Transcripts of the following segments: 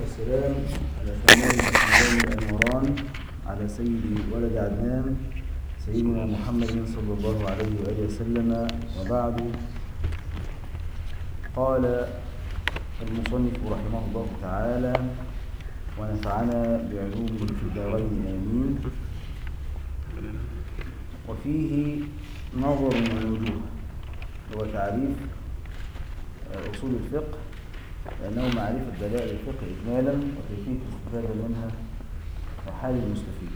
والسلام على تمام الأكملين الأنوران على سيد ولد عدنان سيدنا محمد صلى الله عليه وآله وسلم وبعد قال المصنف رحمه الله تعالى ونفعنا بعلومه في الدارين آمين وفيه نظر من الوجوه هو تعريف أصول الفقه لأنه معرفة دلائل الفقه إجمالا وكيفية الاستفادة منها وحال المستفيد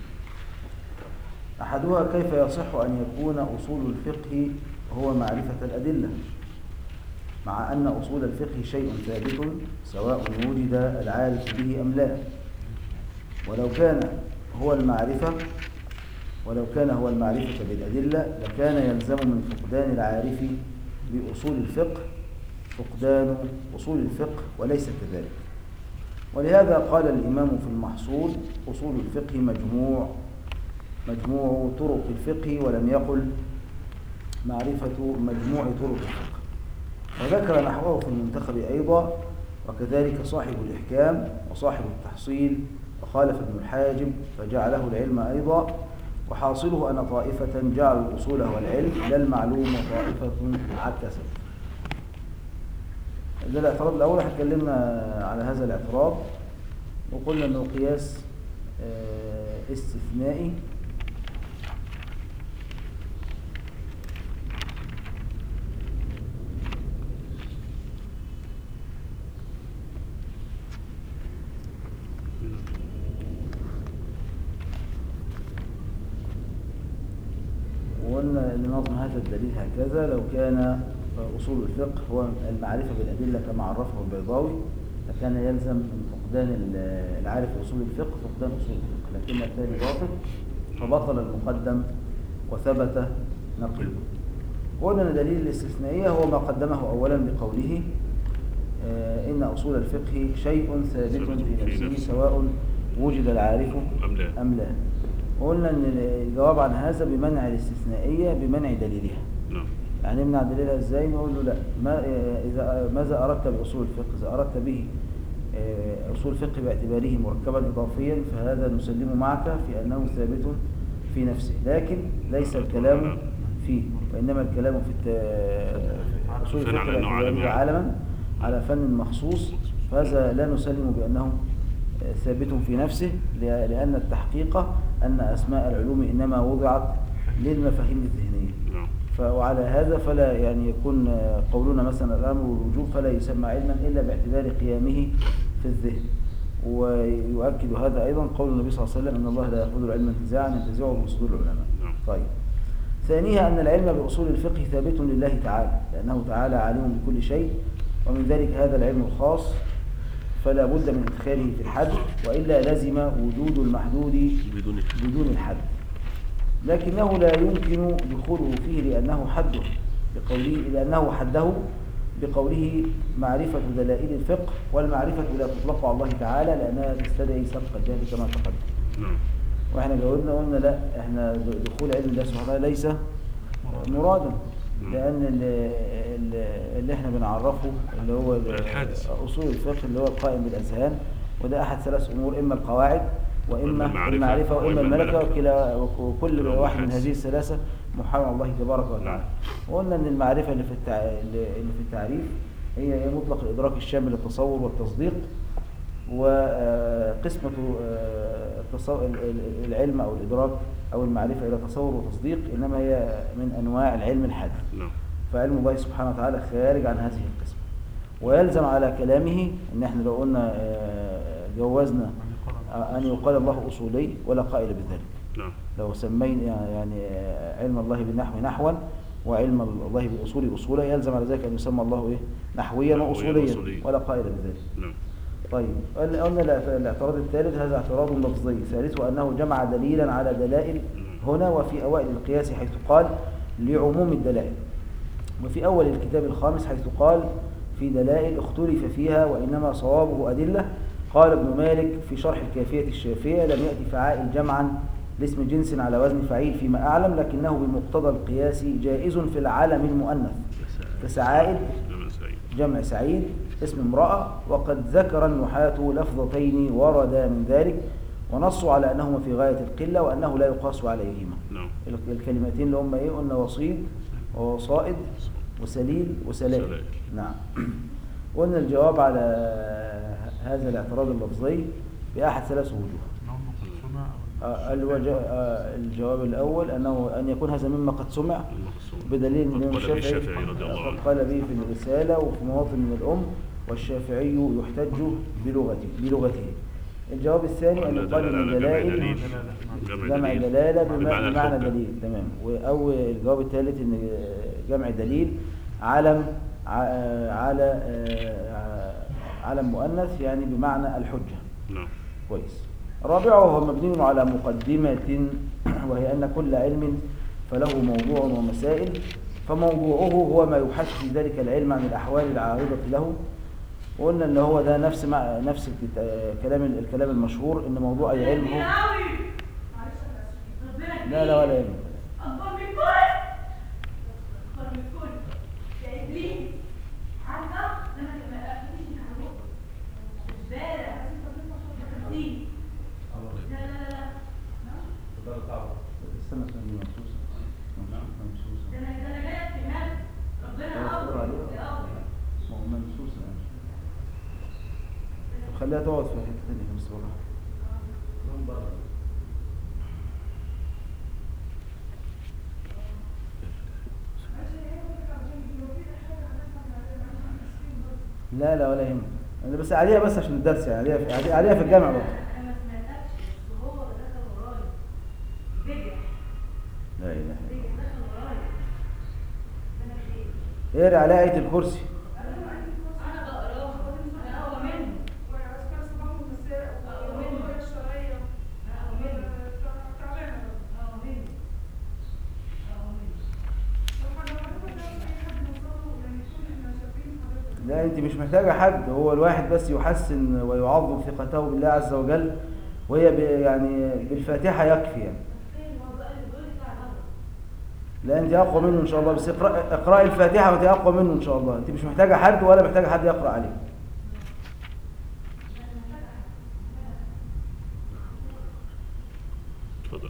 أحدها كيف يصح أن يكون أصول الفقه هو معرفة الأدلة مع أن أصول الفقه شيء ثابت سواء وجد العارف به أم لا ولو كان هو المعرفة ولو كان هو المعرفة بالأدلة لكان يلزم من فقدان العارف بأصول الفقه فقدان أصول الفقه وليس كذلك ولهذا قال الإمام في المحصول أصول الفقه مجموع مجموع طرق الفقه ولم يقل معرفة مجموع طرق الفقه وذكر نحوه في المنتخب أيضا وكذلك صاحب الإحكام وصاحب التحصيل وخالف ابن الحاجب فجعله العلم أيضا وحاصله أن طائفة جعلوا الأصول والعلم لا المعلوم وطائفة عكست ده الاعتراض الأول اتكلمنا على هذا الاعتراض وقلنا أنه قياس استثنائي وقلنا أن نظم هذا الدليل هكذا لو كان أصول الفقه هو المعرفة بالأدلة كما عرفه البيضاوي فكان يلزم من فقدان العارف أصول الفقه فقدان أصول الفقه لكن التالي باطل فبطل المقدم وثبت نقله قلنا أن دليل الاستثنائية هو ما قدمه أولا بقوله إن أصول الفقه شيء ثابت في نفسه سواء وجد العارف أم لا وقلنا أن الجواب عن هذا بمنع الاستثنائية بمنع دليلها نعم يعني نمنع دليلها ازاي نقول له لا ما إذا ماذا أردت بأصول الفقه إذا أردت به أصول الفقه باعتباره مركبا إضافيا فهذا نسلم معك في أنه ثابت في نفسه لكن ليس الكلام فيه وإنما الكلام في أصول الفقه باعتباره عالما على فن مخصوص فهذا لا نسلم بأنه ثابت في نفسه لأن التحقيق أن أسماء العلوم إنما وضعت للمفاهيم الذهنية وعلى هذا فلا يعني يكون قولنا مثلا الأمر والوجوب فلا يسمى علما إلا باعتبار قيامه في الذهن ويؤكد هذا أيضا قول النبي صلى الله عليه وسلم أن الله لا يأخذ العلم انتزاعا ينتزعه من صدور العلماء طيب ثانيها أن العلم بأصول الفقه ثابت لله تعالى لأنه تعالى عالم بكل شيء ومن ذلك هذا العلم الخاص فلا بد من إدخاله في الحد وإلا لزم وجود المحدود بدون الحد لكنه لا يمكن دخوله فيه لأنه حده بقوله لأنه حده بقوله معرفة دلائل الفقه والمعرفة لا تطلق على الله تعالى لأنها تستدعي سبق الجهل كما تقدم واحنا جاوبنا قلنا لا احنا دخول علم الله سبحانه وتعالى ليس مرادا لأن اللي, اللي احنا بنعرفه اللي هو الحادث أصول الفقه اللي هو القائم بالأذهان وده أحد ثلاث أمور إما القواعد وإما المعرفة وإما الملكة وكلا وكل واحد من هذه الثلاثة محال الله تبارك وتعالى وقلنا أن المعرفة اللي في التع... اللي في التعريف هي مطلق الإدراك الشامل للتصور والتصديق وقسمة العلم أو الإدراك أو المعرفة إلى تصور وتصديق إنما هي من أنواع العلم الحادث فعلم الله سبحانه وتعالى خارج عن هذه القسمة ويلزم على كلامه ان احنا لو قلنا جوزنا ان يقال الله اصولي ولا قائل بذلك نعم لو سمينا يعني علم الله بالنحو نحوا وعلم الله بالاصول اصولا يلزم على ذلك ان يسمى الله ايه نحويا واصوليا ولا قائل بذلك نعم طيب قلنا الاعتراض الثالث هذا اعتراض لفظي ثالثه انه جمع دليلا على دلائل هنا وفي اوائل القياس حيث قال لعموم الدلائل وفي اول الكتاب الخامس حيث قال في دلائل اختلف فيها وإنما صوابه أدلة قال ابن مالك في شرح الكافية الشافية لم يأتي فعائل جمعا لاسم جنس على وزن فعيل فيما أعلم لكنه بمقتضى القياس جائز في العالم المؤنث كسعائد جمع سعيد اسم امرأة وقد ذكر النحاة لفظتين وردا من ذلك ونصوا على أنهما في غاية القلة وأنه لا يقاس عليهما نعم ال- الكلمتين اللي هم ايه قلنا وصيد ووصائد وسليل وسلائل سلائل. نعم قلنا الجواب على هذا الاعتراض اللفظي بأحد ثلاث وجوه نوم مقسومة أو آه، الوجه آه، الجواب الأول أنه أن يكون هذا مما قد سمع المقصود بدليل قد أن الإمام قال به الشافعي الشافعي رضي الله قد عنه قال به في الرسالة وفي مواطن من الأم والشافعي يحتج بلغته بلغته الجواب الثاني أن قال يقال دلالة من على جمع دلائل دليل. دلالة. جمع دلالة بما- بمعنى بمعنى الحكم. دليل تمام و- أو الجواب الثالث أن جمع دليل علم ع- على آه، علم مؤنث يعني بمعنى الحجة نعم كويس رابعه هو مبني على مقدمة وهي أن كل علم فله موضوع ومسائل فموضوعه هو ما يبحث في ذلك العلم عن الأحوال العارضة له وقلنا ان هو ده نفس مع نفس الكت- آه، كلام الكلام المشهور ان موضوع اي علم هو لا لا ولا يهمك أكبر من كل أكبر من كل يا إبليس عارفة لما تبقى أخدتني على بقى زبالة دي لا لا لا استنى استنى دي ممسوسة ممسوسة ده أنا ده أنا جاية في مال ربنا أصبر أكبر عليها. يا أكبر ما هو ممسوسة طب خليها تقعد في حتة تانية بس بره لا لا ولا يهمك انا بس عليها بس عشان الدرس يعني عليها في, عليها- عليها في الجامعة برضه أنا ما سمعتكش بس هو دخل ورايا بجح لا اله الا بجح دخل ورايا أنا إيه الله اقرا على آية الكرسي أنا بقراها أنا أقوى منه أنا أقوى منه أقوى منه أقوى منه لا انت مش محتاجة حد هو الواحد بس يحسن ويعظم ثقته بالله عز وجل وهي ب- يعني بالفاتحة يكفي يعني فين هو بقى اللي بيقول لي بتاع بره لا انت اقوى منه ان شاء الله بس اقرا اقراي الفاتحه وانت اقوى منه ان شاء الله انت مش محتاجه حد ولا محتاجه حد يقرا عليك اتفضل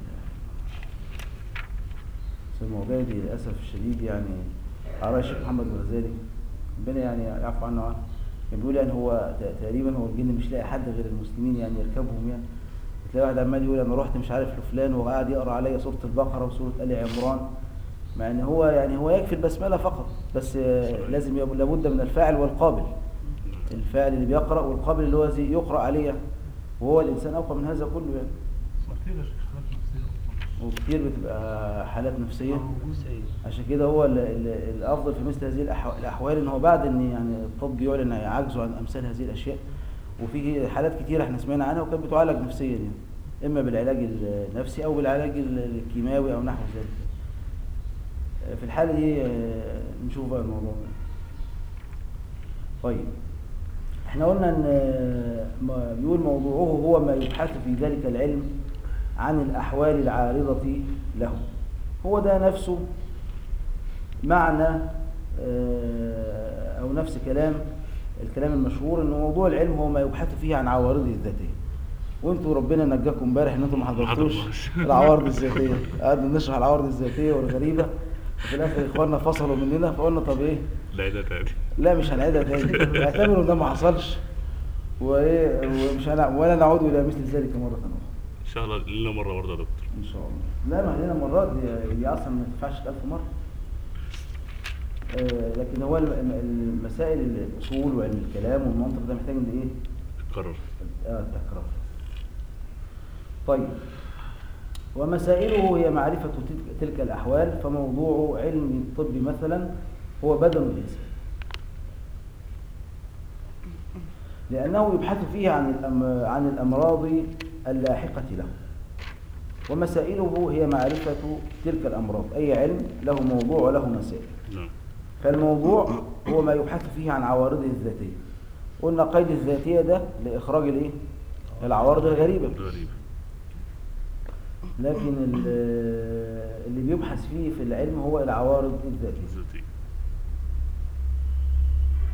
بس المواضيع دي للاسف الشديد يعني على الشيخ محمد الغزالي ربنا يعني يعفو عنه وعنه كان بيقول يعني هو ت- تقريبا هو الجن مش لاقي حد غير المسلمين يعني يركبهم يعني تلاقي واحد عمال يقول انا رحت مش عارف لفلان وقاعد يقرا عليا سوره البقره وسوره ال عمران مع ان هو يعني هو يكفي البسمله فقط بس آه، لازم يب- لابد من الفاعل والقابل الفاعل اللي بيقرا والقابل اللي هو زي يقرا عليه يعني. وهو الانسان اقوى من هذا كله يعني كتير يا شيخ حالات نفسية أصلا وكتير بتبقى حالات نفسيه عشان كده هو ال- ال- الافضل في مثل هذه الأحو- الاحوال ان هو بعد ان يعني الطب يعلن عجزه عن امثال هذه الاشياء وفي حالات كتير احنا سمعنا عنها وكانت بتعالج نفسيا يعني اما بالعلاج النفسي او بالعلاج ال- الكيماوي او نحو ذلك في الحاله دي آه، نشوف بقى الموضوع ده طيب احنا قلنا ان آه، ما بيقول موضوعه هو ما يبحث في ذلك العلم عن الاحوال العارضه له هو ده نفسه معنى آه، او نفس كلام الكلام المشهور ان موضوع العلم هو ما يبحث فيه عن عوارضه الذاتيه وانتوا ربنا نجاكم امبارح ان انتم ما ما حضرتوش حضرناش. العوارض الذاتيه قعدنا نشرح العوارض الذاتيه والغريبه وفي الاخر اخواننا فصلوا مننا فقلنا طب ايه لا ده تاني لا مش هنعيدها تاني اعتبروا ان ده ما حصلش وايه ومش هنع... ولا نعود الى مثل ذلك مره اخرى ان شاء الله لنا مره برضه يا دكتور ان شاء الله لا ما علينا مرات دي, دي اصلا ما تنفعش ألف مره آه لكن هو الم- الم- المسائل الاصول وعلم الكلام والمنطق ده محتاج ان ايه اتكرر آه تكرار طيب ومسائله هي معرفة تلك- تلك الأحوال فموضوع علم الطب مثلا هو بدن الإنسان لأنه يبحث فيه عن الأم- عن الأمراض اللاحقة له ومسائله هي معرفة تلك الأمراض أي علم له موضوع وله مسائل نعم فالموضوع هو ما يبحث فيه عن عوارضه الذاتية قلنا قيد الذاتية ده لإخراج الإيه؟ العوارض الغريبة غريب لكن ال- اللي بيبحث فيه في العلم هو العوارض الذاتية ذاتي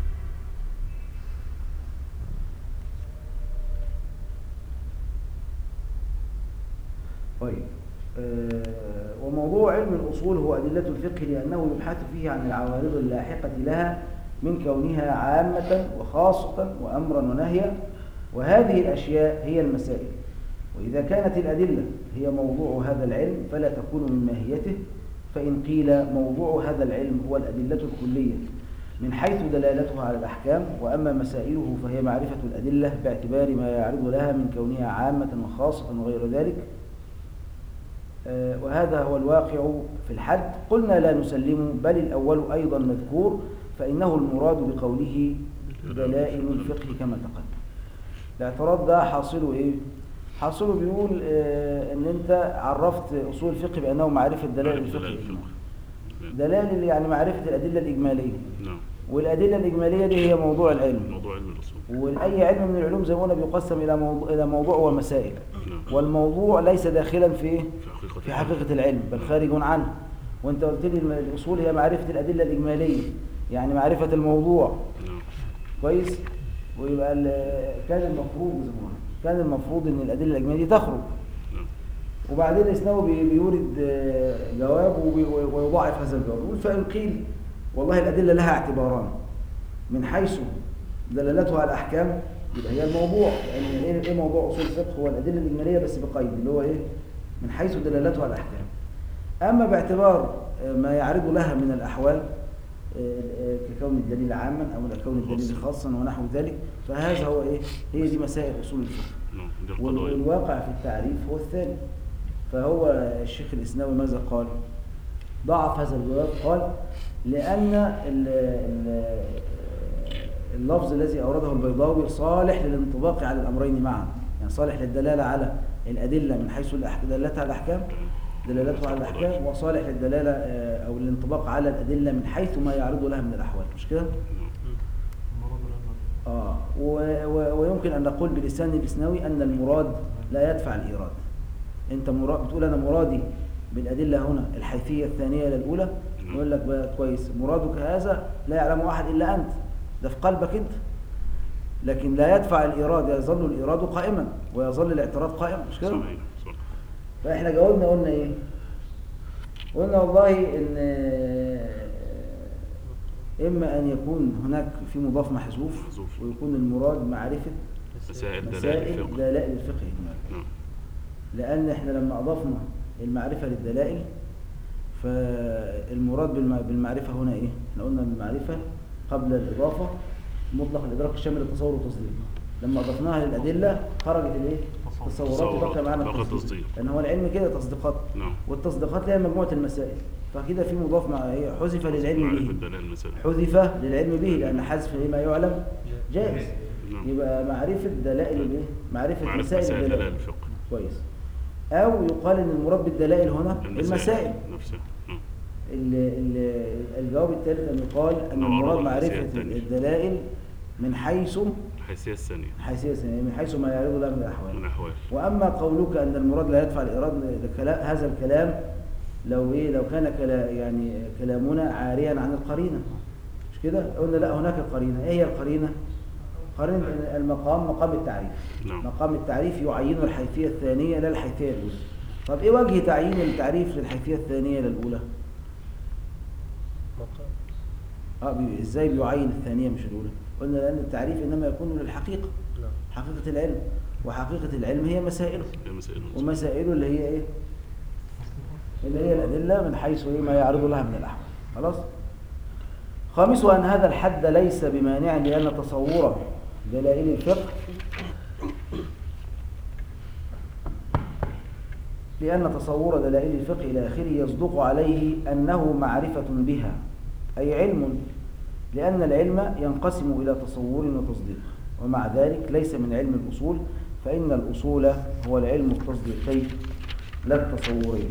طيب آه، وموضوع علم الأصول هو أدلة الفقه لأنه يبحث فيه عن العوارض اللاحقة لها من كونها عامة وخاصة وأمرا ونهيا وهذه الأشياء هي المسائل وإذا كانت الأدلة هي موضوع هذا العلم فلا تكون من ماهيته فإن قيل موضوع هذا العلم هو الأدلة الكلية من حيث دلالتها على الأحكام وأما مسائله فهي معرفة الأدلة باعتبار ما يعرض لها من كونها عامة وخاصة وغير ذلك آه، وهذا هو الواقع في الحد قلنا لا نسلم بل الأول أيضا مذكور فإنه المراد بقوله دلائل الفقه كما تقدم الاعتراض ده حاصله إيه؟ حاصله بيقول آه، إن أنت عرفت أصول الفقه بأنه معرفة دلائل معرفة الفقه دلائل الإجمالي. الفقه. دلائل يعني معرفة الأدلة الإجمالية نعم والأدلة الإجمالية دي هي موضوع العلم موضوع علم الأصول وأي علم من العلوم زي ما قلنا بيقسم إلى موضوع, إلى موضوع ومسائل نعم والموضوع ليس داخلا في إيه؟ في حقيقة في حقيقة العلم بل خارج عنه وانت قلت لي الم- الأصول هي معرفة الأدلة الإجمالية يعني معرفة الموضوع نعم كويس ويبقى ال- كان المفروض زي ما قلنا، كان المفروض ان الأدلة الإجمالية تخرج نعم وبعدين الإسناوي بي- بيورد آه، جواب وبي- ويضاعف هذا الجواب يقول فإن قيل والله الأدلة لها اعتباران من حيث دلالتها على الأحكام يبقى هي الموضوع لأن إيه إيه موضوع أصول الفقه هو الأدلة الإجمالية بس بقيد اللي هو إيه من حيث دلالتها على الأحكام أما باعتبار آه، ما يعرض لها من الأحوال آه، آه، ككون الدليل عاما أو كون الدليل خاصا ونحو ذلك فهذا هو إيه هي دي مسائل أصول الفقه نعم دي وال- القضايا والواقع في التعريف هو الثاني فهو الشيخ الإسناوي ماذا قال ضعف هذا الجواب قال لأن ال- ال- اللفظ الذي أورده البيضاوي صالح للانطباق على الأمرين معا يعني صالح للدلالة على الأدلة من حيث الأح- دلالتها على الأحكام دلالتها على الأحكام وصالح للدلالة آه، أو الانطباق على الأدلة من حيث ما يعرض لها من الأحوال مش كده؟ نعم المراد الأمر آه و- و- ويمكن أن نقول بلسان الإسناوي أن المراد لا يدفع الإيراد أنت مراد بتقول أنا مرادي بالأدلة هنا الحيثية الثانية للأولى نعم. يقول لك بقى كويس مرادك هذا لا يعلم أحد إلا أنت ده في قلبك أنت لكن لا يدفع الإيراد يظل الإيراد قائما ويظل الاعتراض قائما مش كده؟ صحيح صح فاحنا جاوبنا قلنا ايه قلنا والله ان اما ان يكون هناك في مضاف محذوف محذوف. ويكون المراد معرفة مسائل دلائل مسائل الفقه دلائل الفقه اجمالا نعم لان احنا لما اضفنا المعرفة للدلائل فالمراد بالم- بالمعرفة هنا ايه احنا قلنا المعرفة قبل الاضافة مطلق الادراك الشامل للتصور والتصديق لما اضفناها للادله خرجت الايه تصور. تصورات وبقى معانا بقى التصديق تصديق. لان هو العلم كده تصديقات نعم والتصديقات لها مجموعه المسائل فكده في مضاف مع ايه حذف للعلم معرفة به دلائل المسائل حذف للعلم به لان حذف إيه ما يعلم جائز نعم. يبقى معرفة دلائل الايه معرفة معرفة مسائل مسائل الدلائل دلائل الفقه كويس او يقال ان المراد بالدلائل هنا المسائل نفسها نعم ال- ال- الجواب الثالث ان يقال ان لو المراد عرض الحيثية معرفة الثانية. الدلائل من حيث الحيثية الثانية حيث من حيث ما يعرض لها من من الاحوال الأحوال واما قولك ان المراد لا يدفع الايراد لكلام- هذا الكلام لو ايه لو كان كلا يعني كلامنا عاريا عن القرينه مش كده قلنا لا هناك قرينه ايه هي القرينه قرينه المقام مقام التعريف نعم. مقام التعريف يعين الحيثيه الثانيه لا الحيثيه الاولى طب ايه وجه تعيين التعريف للحيثيه الثانيه للاولى اه بي- ازاي بيعين الثانيه مش الاولى قلنا لان التعريف انما يكون للحقيقه نعم حقيقه العلم وحقيقه العلم هي مسائله هي مسائل ومسائله اللي هي ايه اللي هي الادله من حيث ايه ما يعرض لها من الاحوال خلاص خامسها ان هذا الحد ليس بمانع لان تصور دلائل الفقه لأن تصور دلائل الفقه إلى آخره يصدق عليه أنه معرفة بها أي علم لأن العلم ينقسم إلى تصور وتصديق ومع ذلك ليس من علم الأصول فإن الأصول هو العلم التصديقي لا التصوري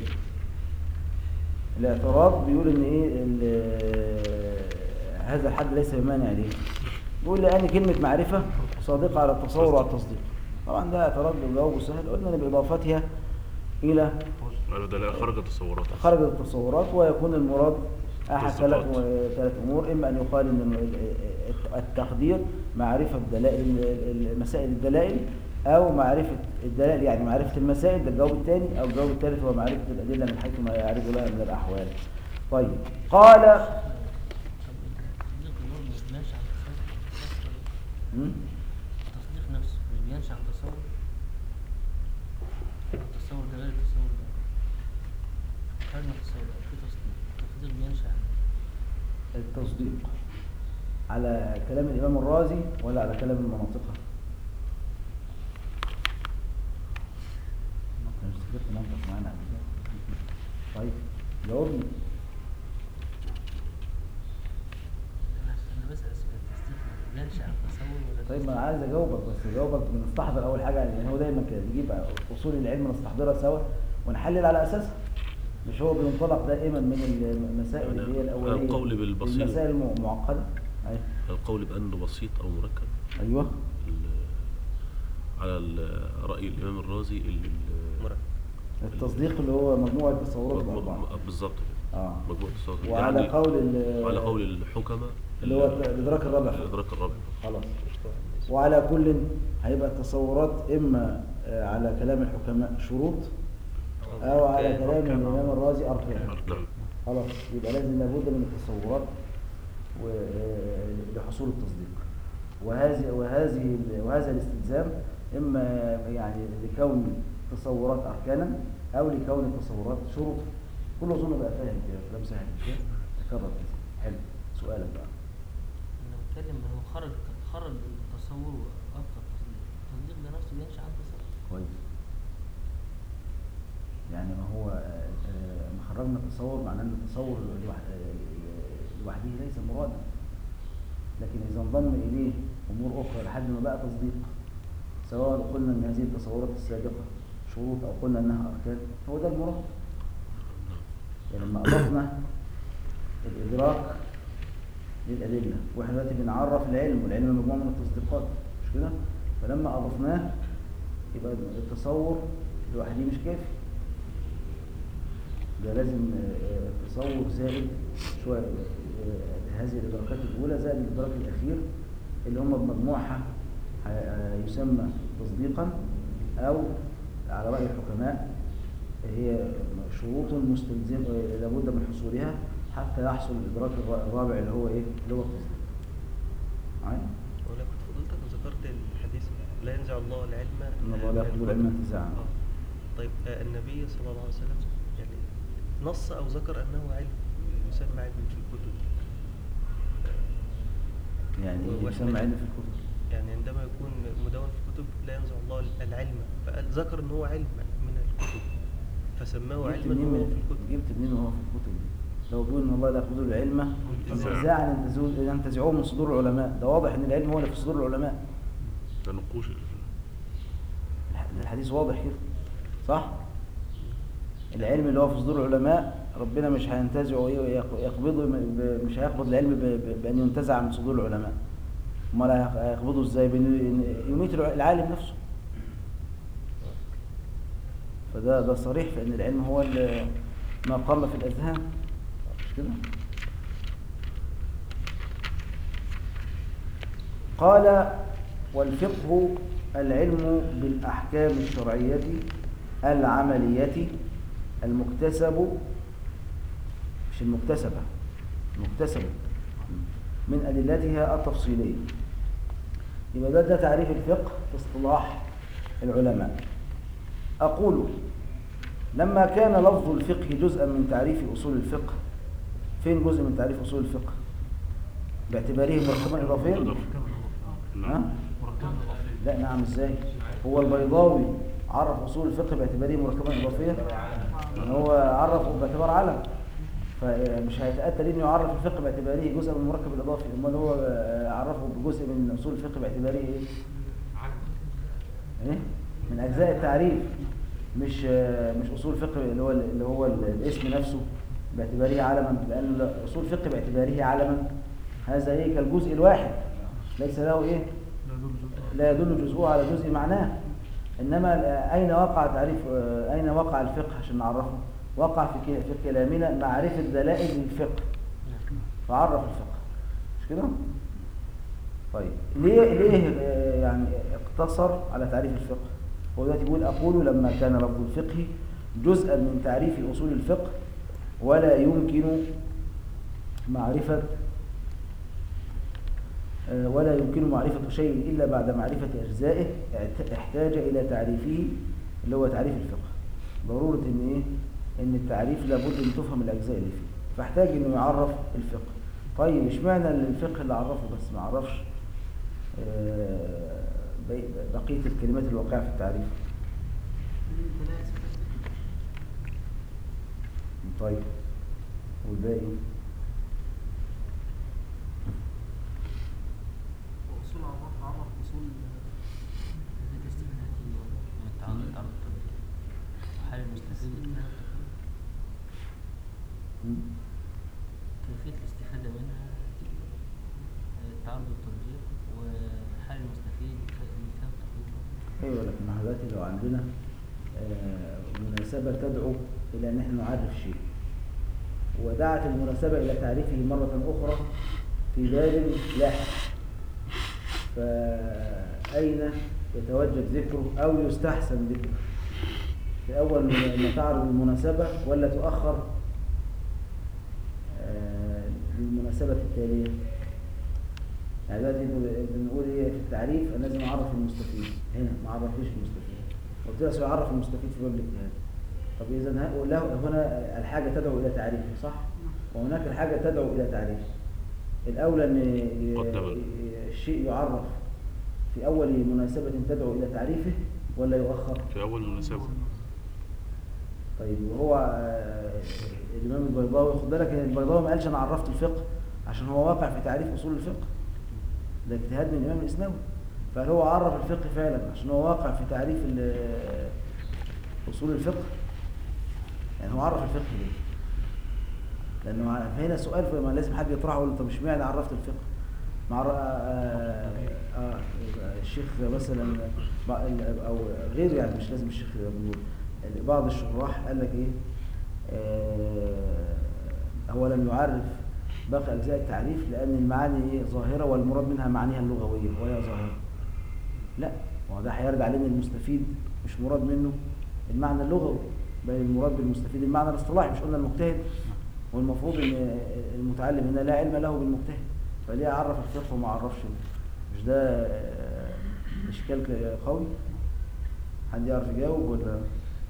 الاعتراض بيقول ان ايه ال- هذا الحد ليس بمانع ليه بيقول لان كلمه معرفه صادقه على التصور وعلى التصديق طبعا ده اعتراض جوابه سهل قلنا ان باضافتها الى قالوا ده لا خرج تصورات خرج التصورات ويكون المراد احد تصديقات. ثلاث ثلاث امور اما ان يقال ان ال- التقدير معرفه دلائل ال- مسائل الدلائل أو معرفة الدلائل يعني معرفة المسائل ده الجواب الثاني أو الجواب الثالث هو معرفة الأدلة من حيث ما يعرف لها من الأحوال طيب قال التصديق اللي هو ماشي عن تصور م? التصديق نفسه مش بينشأ عن تصور التصور ده غير التصور ده خارج من التصور ده في تصديق التصديق بينشأ عن التصديق على كلام الإمام الرازي ولا على كلام المناطقة أنا مش فاكر منطق معانا قبل كده. طيب جاوبني انا أنا بسأل سؤال التصديق بينشأ عن تصور ولا طيب ما انا تصديق؟ عايز اجاوبك بس اجاوبك بنستحضر اول حاجه يعني هو دايما كده نجيب اصول العلم نستحضرها سوا ونحلل على اساسها مش هو بينطلق دائما من المسائل اللي هي الاوليه القول بالبصير. المسائل الم- المعقده أيوة. القول بأنه بسيط أو مركب ايوه ال- على ال- رأي الإمام الرازي ال- ال- التصديق اللي هو مجموعه تصورات مجموع- الاربعه بالظبط كده اه مجموعة التصورات وعلى قول ال- وعلى قول الحكماء اللي هو ال- الادراك الرابع الإدراك الرابع خلاص وعلى كل هيبقى التصورات اما آه، على كلام الحكماء شروط او على كلام الامام الرازي اركان أركان خلاص يبقى لازم لابد من التصورات و- آه، لحصول التصديق وهذه وهذه وهذا الاستلزام اما يعني لكون التصورات اركانا او لكون التصورات شروطا كل اظن بقى فاهم كده كلام سهل مش كده؟ تكرر كده حلو سؤالك بقى انا بتكلم ان هو خرج خرج التصور وابقى التصديق التصديق ده نفسه بينشأ عن تصور كويس يعني ما هو آه، آه، ما خرجنا التصور معناه ان التصور لوح- آه، لوحده ليس مرادا لكن اذا انضم اليه امور اخرى لحد ما بقى تصديق سواء قلنا ان هذه التصورات السابقه شروط او قلنا انها اركان هو ده المراد يعني لما اضفنا الادراك للادله واحنا دلوقتي بنعرف العلم والعلم مجموعه من التصديقات مش كده فلما اضفناه يبقى التصور لوحده مش كافي ده لازم آه، آه، التصور زائد شويه آه، هذه الادراكات الاولى زائد الادراك الاخير اللي هم بمجموعها ه- آه، يسمى تصديقا او على راي الحكماء هي شروط مستلزمه آه، لابد من حصولها حتى يحصل الادراك الر- الرابع اللي هو ايه اللي هو التصديق معايا ولا كنت فضلتك ذكرت الحديث لا ينزع الله العلم إن الله لا يقبل العلم انتزاعا. آه. طيب آه، النبي صلى الله عليه وسلم يعني نص او ذكر انه علم يسمى علم في الكتب يعني ايه وإحنا- يسمى علم في الكتب يعني عندما يكون مدون في كتب لا ينزع الله العلم فقال ذكر ان هو علم من الكتب فسماه جبت علما منين وهو في من- الكتب جبت منين وهو في الكتب لو بيقول ان الله لا يقبل العلم انتزاعا ينتزعوه- ينتزعوه من صدور العلماء ده واضح ان العلم هو اللي في صدور العلماء ده نقوش ال- الح- الحديث واضح كده صح العلم اللي هو في صدور العلماء ربنا مش هينتزعه ايه ويق- يقبضه م- ب- مش هيقبض العلم ب- ب- بان ينتزع من صدور العلماء امال هيق- هيقبضه ازاي بان يميت الع- العالم نفسه فده ده صريح في ان العلم هو ال- ما قر في الاذهان مش كده قال والفقه العلم بالأحكام الشرعية العملية المكتسب مش المكتسبة المكتسبة من أدلتها التفصيلية يبقى ده, ده تعريف الفقه في اصطلاح العلماء أقول لما كان لفظ الفقه جزءا من تعريف أصول الفقه فين جزء من تعريف أصول الفقه باعتباره مركبا إضافيا ها؟ نعم لا نعم ازاي هو البيضاوي عرف اصول الفقه باعتباره مركبا اضافيا يعني هو عرفه باعتبار علم فمش هيتاتى ليه انه يعرف الفقه باعتباره جزء من المركب الاضافي امال هو عرفه بجزء من اصول الفقه باعتباره ايه ايه من اجزاء التعريف مش مش اصول الفقه اللي هو اللي هو الاسم نفسه باعتباره علما لان اصول الفقه باعتباره علما هذا ايه كالجزء الواحد ليس له ايه لا يدل جزءه على جزء معناه انما اين وقع تعريف اين وقع الفقه عشان نعرفه وقع في ك- في كلامنا معرفه دلائل الفقه فعرف الفقه مش كده طيب ليه ليه آه، يعني اقتصر على تعريف الفقه هو دلوقتي بيقول أقول لما كان لفظ الفقه جزءا من تعريف أصول الفقه ولا يمكن معرفة آه، ولا يمكن معرفة شيء إلا بعد معرفة أجزائه اعت- احتاج إلى تعريفه اللي هو تعريف الفقه ضرورة إن إيه؟ إن التعريف لابد أن تفهم الأجزاء اللي فيه فاحتاج إنه يعرف الفقه طيب اشمعنى الفقه اللي عرفه بس ما عرفش آه، بي- بقية الكلمات الواقعة في التعريف طيب والباقي وأصول عرف عرف أصول الاستثناءاتية من التعرض تعرض التطبيق وحال المستفيد منها مم. كيفية الاستفادة منها التعرض والترجيح وحال المستفيد لكام تطبيق ايوه لكن احنا دلوقتي لو عندنا آه، مناسبة تدعو إلى أن احنا نعرف شيء ودعت المناسبة إلى تعريفه مرة أخرى في باب لاحق فأين يتوجب ذكره أو يستحسن ذكره في أول ما تعرض المناسبة ولا تؤخر آه، للمناسبة التالية يعني دلوقتي بن- بنقول ايه في التعريف انا لازم اعرف المستفيد هنا ما عرفليش المستفيد قلت له سيعرف المستفيد في باب الاجتهاد طب اذا ه- له هنا الحاجه تدعو الى تعريفه صح وهناك الحاجه تدعو الى تعريفه الاولى ان ي- قدم. ي- الشيء يعرف في اول مناسبه تدعو الى تعريفه ولا يؤخر في أول مناسبة طيب وهو آه، الامام البيضاوي خد بالك إن البيضاوي ما قالش انا عرفت الفقه عشان هو واقع في تعريف اصول الفقه ده اجتهاد من الامام الاسنوي فهل هو عرف الفقه فعلا عشان هو واقع في تعريف ال- اصول الفقه يعني هو عرف الفقه ليه لانه ع- فهنا سؤال فما لازم حد يطرحه يقول له طب اشمعنى عرفت الفقه مع آه آه آه الشيخ مثلا بع- او غير يعني مش لازم الشيخ بنقول بعض الشراح قال لك ايه آه هو لم يعرف باقي اجزاء التعريف لان المعاني ايه ظاهره والمراد منها معانيها اللغويه وهي ظاهره لا هو ده هيرد علينا المستفيد مش مراد منه المعنى اللغوي بل المراد بالمستفيد المعنى الاصطلاحي مش قلنا المجتهد والمفروض ان المتعلم هنا لا علم له بالمجتهد فليه عرف الفقه وما عرفش مش ده آه، اشكال ك- قوي حد يعرف يجاوب ولا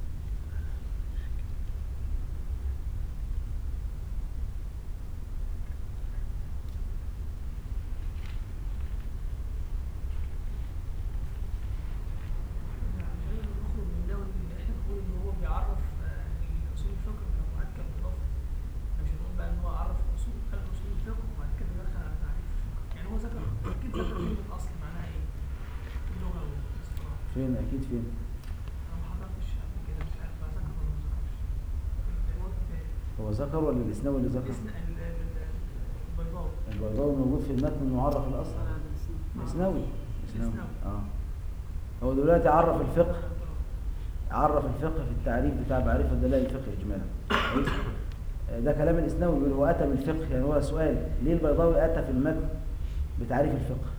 عشان نخرج من ده وان احنا نقول ان هو بيعرف آه، اصول الفقه كمركب اضافي مش هنقول بقى ان هو عرف اصول قال اصول الفقه وبعد كده دخل على تعريف الفقه يعني هو ذكر اكيد ذكر كلمه اصل معناها ايه في اللغه والاصطلاح فين اكيد فين انا ما حضرتش قبل كده مش عارف بقى ذكر ولا ما ذكرش في الوقت التاني هو ذكر ولا الاسناوي اللي ذكر الاسم- ال- ال- ال- البيضاوي البيضاوي موجود في المتن المعرف الاصل الاسناوي الاسناوي الإسناوي. اه هو دلوقتي عرف الفقه عرف الفقه في التعريف بتاع معرفة دلائل الفقه إجمالا كويس؟ آه، ده كلام الإسناوي بيقول هو أتى بالفقه يعني هو سؤال ليه البيضاوي أتى في المتن بتعريف الفقه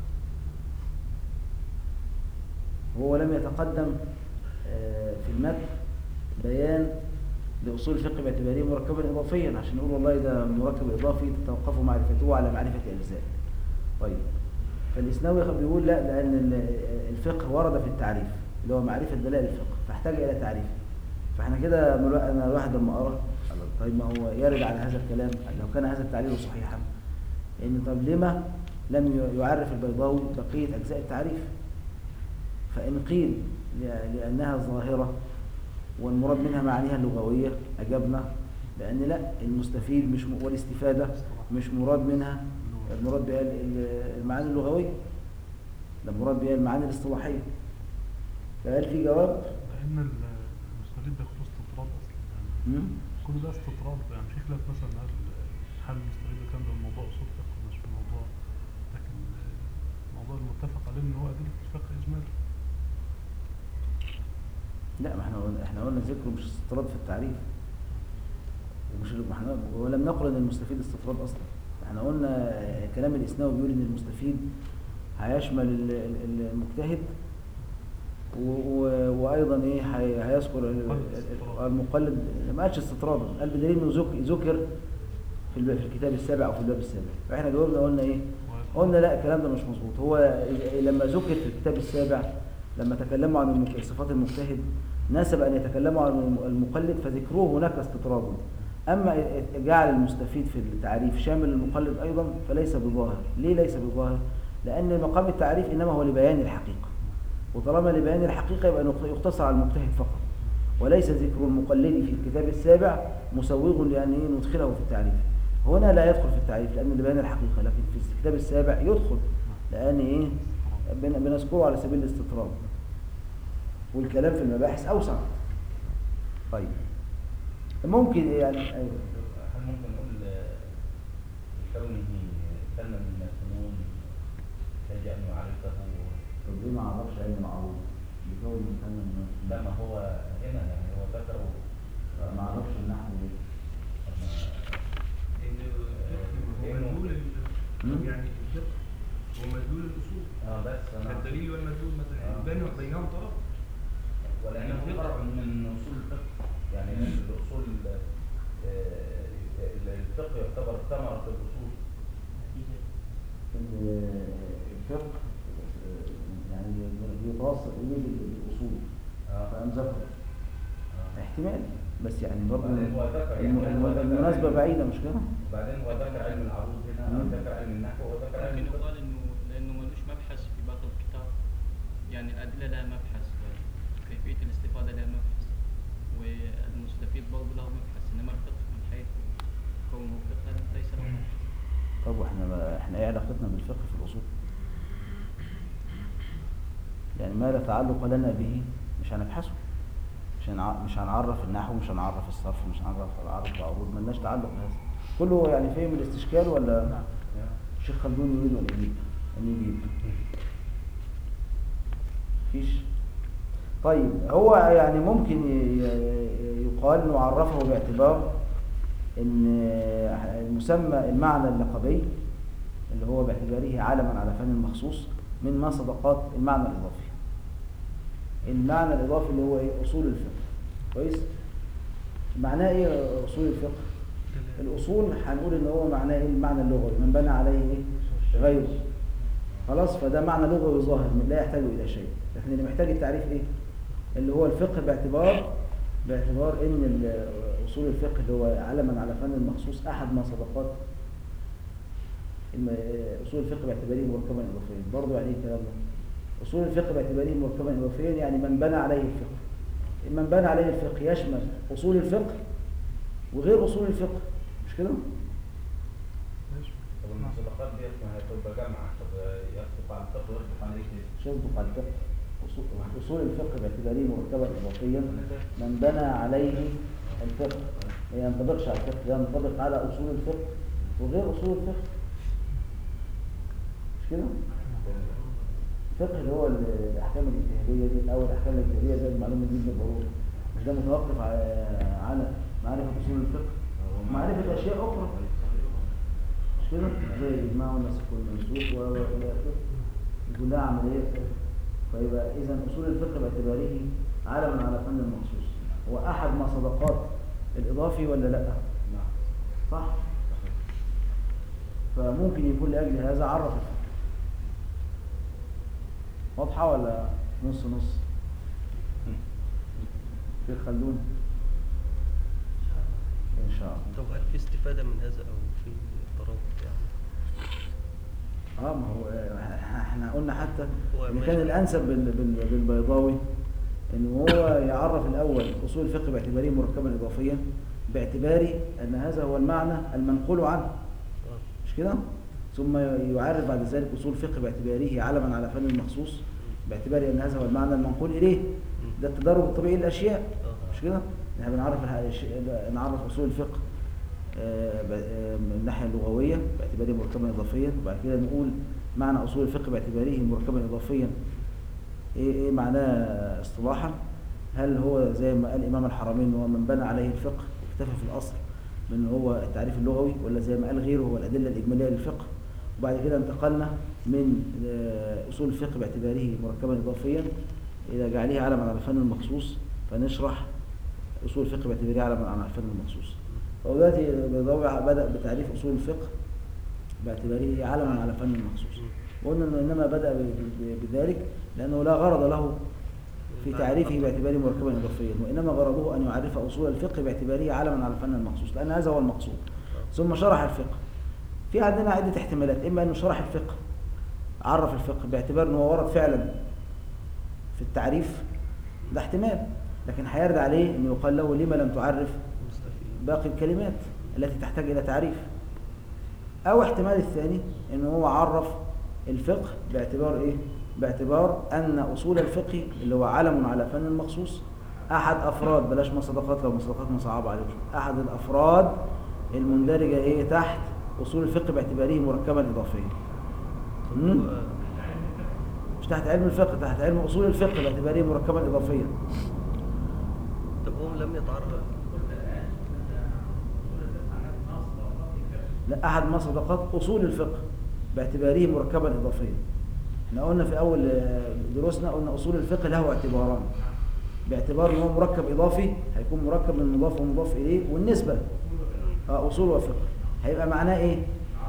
هو لم يتقدم آه، في المتن بيان لأصول الفقه باعتباره مركبا إضافيا عشان نقول والله ده مركب إضافي تتوقف معرفته على معرفة أجزائه طيب فالإسناوي بيقول لا لأن ال- الفقه ورد في التعريف اللي هو معرفة دلائل الفقه فاحتاج إلى تعريف فاحنا كده من الوا- أنا الواحد لما أقرأ الله، طيب ما هو يرد على هذا الكلام لو كان هذا التعليل صحيحا إن طب لما لم ي- يعرف البيضاوي بقية أجزاء التعريف فإن قيل ل- لأنها ظاهرة والمراد منها معانيها اللغوية أجبنا بأن لا المستفيد مش م... والاستفادة مش مراد منها المراد بها ال- ال- المعاني اللغوية ده مراد بها المعاني الاصطلاحية فهل في جواب؟ لان ال- المستفيد ده كله استطراد اصلا يعني مم؟ كل ده استطراد يعني في خلاف مثلا هل حل المستفيد ده كان ده الموضوع اصول فقه مش الموضوع لكن الموضوع المتفق عليه ان هو ادله الفقه اجمالا لا ما احنا قلنا احنا قلنا ذكره مش استطراد في التعريف ومش ما احنا ولم نقل ان المستفيد استطراد اصلا احنا قلنا آه، كلام الاسناوي بيقول ان المستفيد هيشمل ال- ال- ال- المجتهد و- و- وايضا ايه هي- هيذكر ال- ال- المقلد ما قالش استطرادا قال بدليل انه ذك- ذكر في الب- في الكتاب السابع او في الباب السابع فاحنا جاوبنا قلنا ايه قلنا لا الكلام ده مش مظبوط هو إذا- لما ذكر في الكتاب السابع لما تكلموا عن المك- صفات المجتهد ناسب ان يتكلموا عن الم- المقلد فذكروه هناك استطرادا اما إ- جعل المستفيد في التعريف شامل المقلد ايضا فليس بظاهر ليه ليس بظاهر لان مقام التعريف انما هو لبيان الحقيقه وطالما لبيان الحقيقه يبقى نق- يقتصر على المجتهد فقط وليس ذكر المقلد في الكتاب السابع مسوغ لان إيه ندخله في التعريف هنا لا يدخل في التعريف لانه لبيان الحقيقه لكن في الكتاب السابع يدخل لان ايه بن- بنذكره على سبيل الاستطراد والكلام في المباحث اوسع طيب ممكن يعني ايوه هل ممكن نقول آه، لكونه فن من الفنون يحتاج أن يعرفه طب ليه ما اعرفش علم العروض بكون مثلا لا ما هو هنا يعني هو ذكره ما اعرفش النحو ليه لأنه هو مدلول مم. ال- يعني الفقه هو مدلول الاصول اه بس أنا الدليل والمدلول مثلا آه. بينهم بينهم طرف ولأنه الفقه. فرع من أصول الفقه يعني الأصول آه، الفقه يعتبر ثمرة الأصول الفقه يعني يتوصل اليه الاصول آه. فقام ذكر آه. احتمال بس يعني برضه وبعدين هو ذكر يعني الم- هو الم- ذكر المناسبة علم- بعيدة مش كده؟ وبعدين هو ذكر علم العروض هنا أو مم. ذكر علم النحو وذكر علم ممكن الفقه يقال انه لانه ملوش مبحث في باقي الكتاب يعني الادله لها مبحث وكيفيه الاستفاده لها مبحث والمستفيد برضه له مبحث انما الفقه من حيث كونه فقها ليس له مبحث طب واحنا ما احنا ايه علاقتنا بالفقه في الاصول؟ يعني ما لا تعلق لنا به مش هنبحثه مش هنع... مش هنعرف النحو مش هنعرف الصرف مش هنعرف العرض العروض ملناش تعلق بهذا كله يعني فهم الاستشكال ولا نعم. الشيخ خلدون يريد ان يجيب ان يجيب مفيش طيب هو يعني ممكن ي- ي- يقال انه عرفه باعتبار ان المسمى المعنى اللقبي اللي هو باعتباره علما على فن مخصوص من ما صدقات المعنى الاضافي المعنى الاضافي اللي هو ايه اصول الفقه كويس معناه ايه اصول الفقه الاصول هنقول ان هو معناه ايه المعنى اللغوي من بنى عليه ايه غيره خلاص فده معنى لغوي ظاهر لا يحتاج الى شيء لكن اللي محتاج التعريف ايه اللي هو الفقه باعتبار باعتبار ان ال- اصول الفقه اللي هو علما على فن مخصوص احد ما صدقات الم- اصول الفقه باعتباره مركبا اضافيا برضه يعني ايه الكلام ده اصول الفقه باعتباره مركبا اضافيا يعني من بنى عليه الفقه من بنى عليه الفقه يشمل اصول الفقه وغير اصول الفقه مش كده ماشي طب المصدقات ديت ما هي تبقى جامعة طب يصدق على الفقه ويصدق على ايه كده؟ مش يصدق على الفقه أصول- اصول الفقه باعتباره مركبا اضافيا من بنى عليه الفقه ما ينطبقش على الفقه ده ينطبق على اصول الفقه وغير اصول الفقه مش كده الفقه اللي هو ال- الاحكام الاجتهاديه دي او الاحكام الاجتهاديه زي المعلومه دي بالضروره مش ده متوقف على على معرفه اصول الفقه معرفه اشياء اخرى مش كده زي الاجماع والنسخ والمنسوخ و- والى اخره دي كلها عمليات فيبقى اذا اصول الفقه باعتباره علما على فن مخصوص هو احد ما صدقات الاضافي ولا لا نعم صح فممكن يكون لاجل هذا عرف الفقه واضحه ولا نص نص شيخ خلدون ان شاء الله طب هل في استفادة من هذا أو في ترابط يعني؟ اه ما هو آه، احنا قلنا حتى هو ان ماشي. كان الانسب بال- بال- بالبيضاوي ان هو يعرف الاول اصول الفقه باعتباره مركبا اضافيا باعتبار ان هذا هو المعنى المنقول عنه آه. مش كده ثم يعرف بعد ذلك اصول الفقه باعتباره علما على فن مخصوص باعتبار ان هذا هو المعنى المنقول اليه ده التدرج الطبيعي للاشياء آه. مش كده احنا بنعرف الح- الش- نعرف اصول الفقه آه، ب- آه، من الناحيه اللغويه باعتباره مركبا اضافيا وبعد كده نقول معنى اصول الفقه باعتباره مركبا اضافيا ايه ايه معناه اصطلاحا هل هو زي ما قال امام الحرمين هو من بنى عليه الفقه اكتفى في الاصل من هو التعريف اللغوي ولا زي ما قال غيره هو الادله الاجماليه للفقه وبعد كده انتقلنا من آه، أصول الفقه باعتباره مركبا إضافيا إلى جعله علما على الفن المخصوص فنشرح أصول الفقه باعتباره علما على الفن المخصوص ودلوقتي بيضوع بدأ بتعريف أصول الفقه باعتباره علما على فن مخصوص وقلنا انه انما بدأ ب- ب- بذلك لأنه لا غرض له في تعريفه باعتباره مركبا إضافيا وإنما غرضه أن يعرف أصول الفقه باعتباره علما على فن مخصوص لأن هذا هو المقصود ثم شرح الفقه في عندنا عدة احتمالات إما أنه شرح الفقه عرف الفقه باعتبار أنه ورد فعلا في التعريف ده احتمال لكن هيرد عليه أن يقال له لما لم تعرف مستفيد باقي الكلمات التي تحتاج إلى تعريف أو احتمال الثاني أنه هو عرف الفقه باعتبار إيه؟ باعتبار أن أصول الفقه اللي هو علم على فن مخصوص أحد أفراد بلاش مصدقات لو مصدقات مصعبة عليكم أحد الأفراد المندرجة إيه تحت أصول الفقه باعتباره مركبا إضافيا مم؟ هو مش تحت علم الفقه تحت علم أصول الفقه باعتباره مركبا إضافيا طب هو لم يتعرف لا أحد مصدقات أصول الفقه باعتباره مركبا إضافيا احنا قلنا في أول آه، دروسنا قلنا أصول الفقه له اعتباران باعتبار ان هو مركب إضافي هيكون مركب من مضاف ومضاف إليه والنسبة آه، أصول وفقه هيبقى معناه إيه؟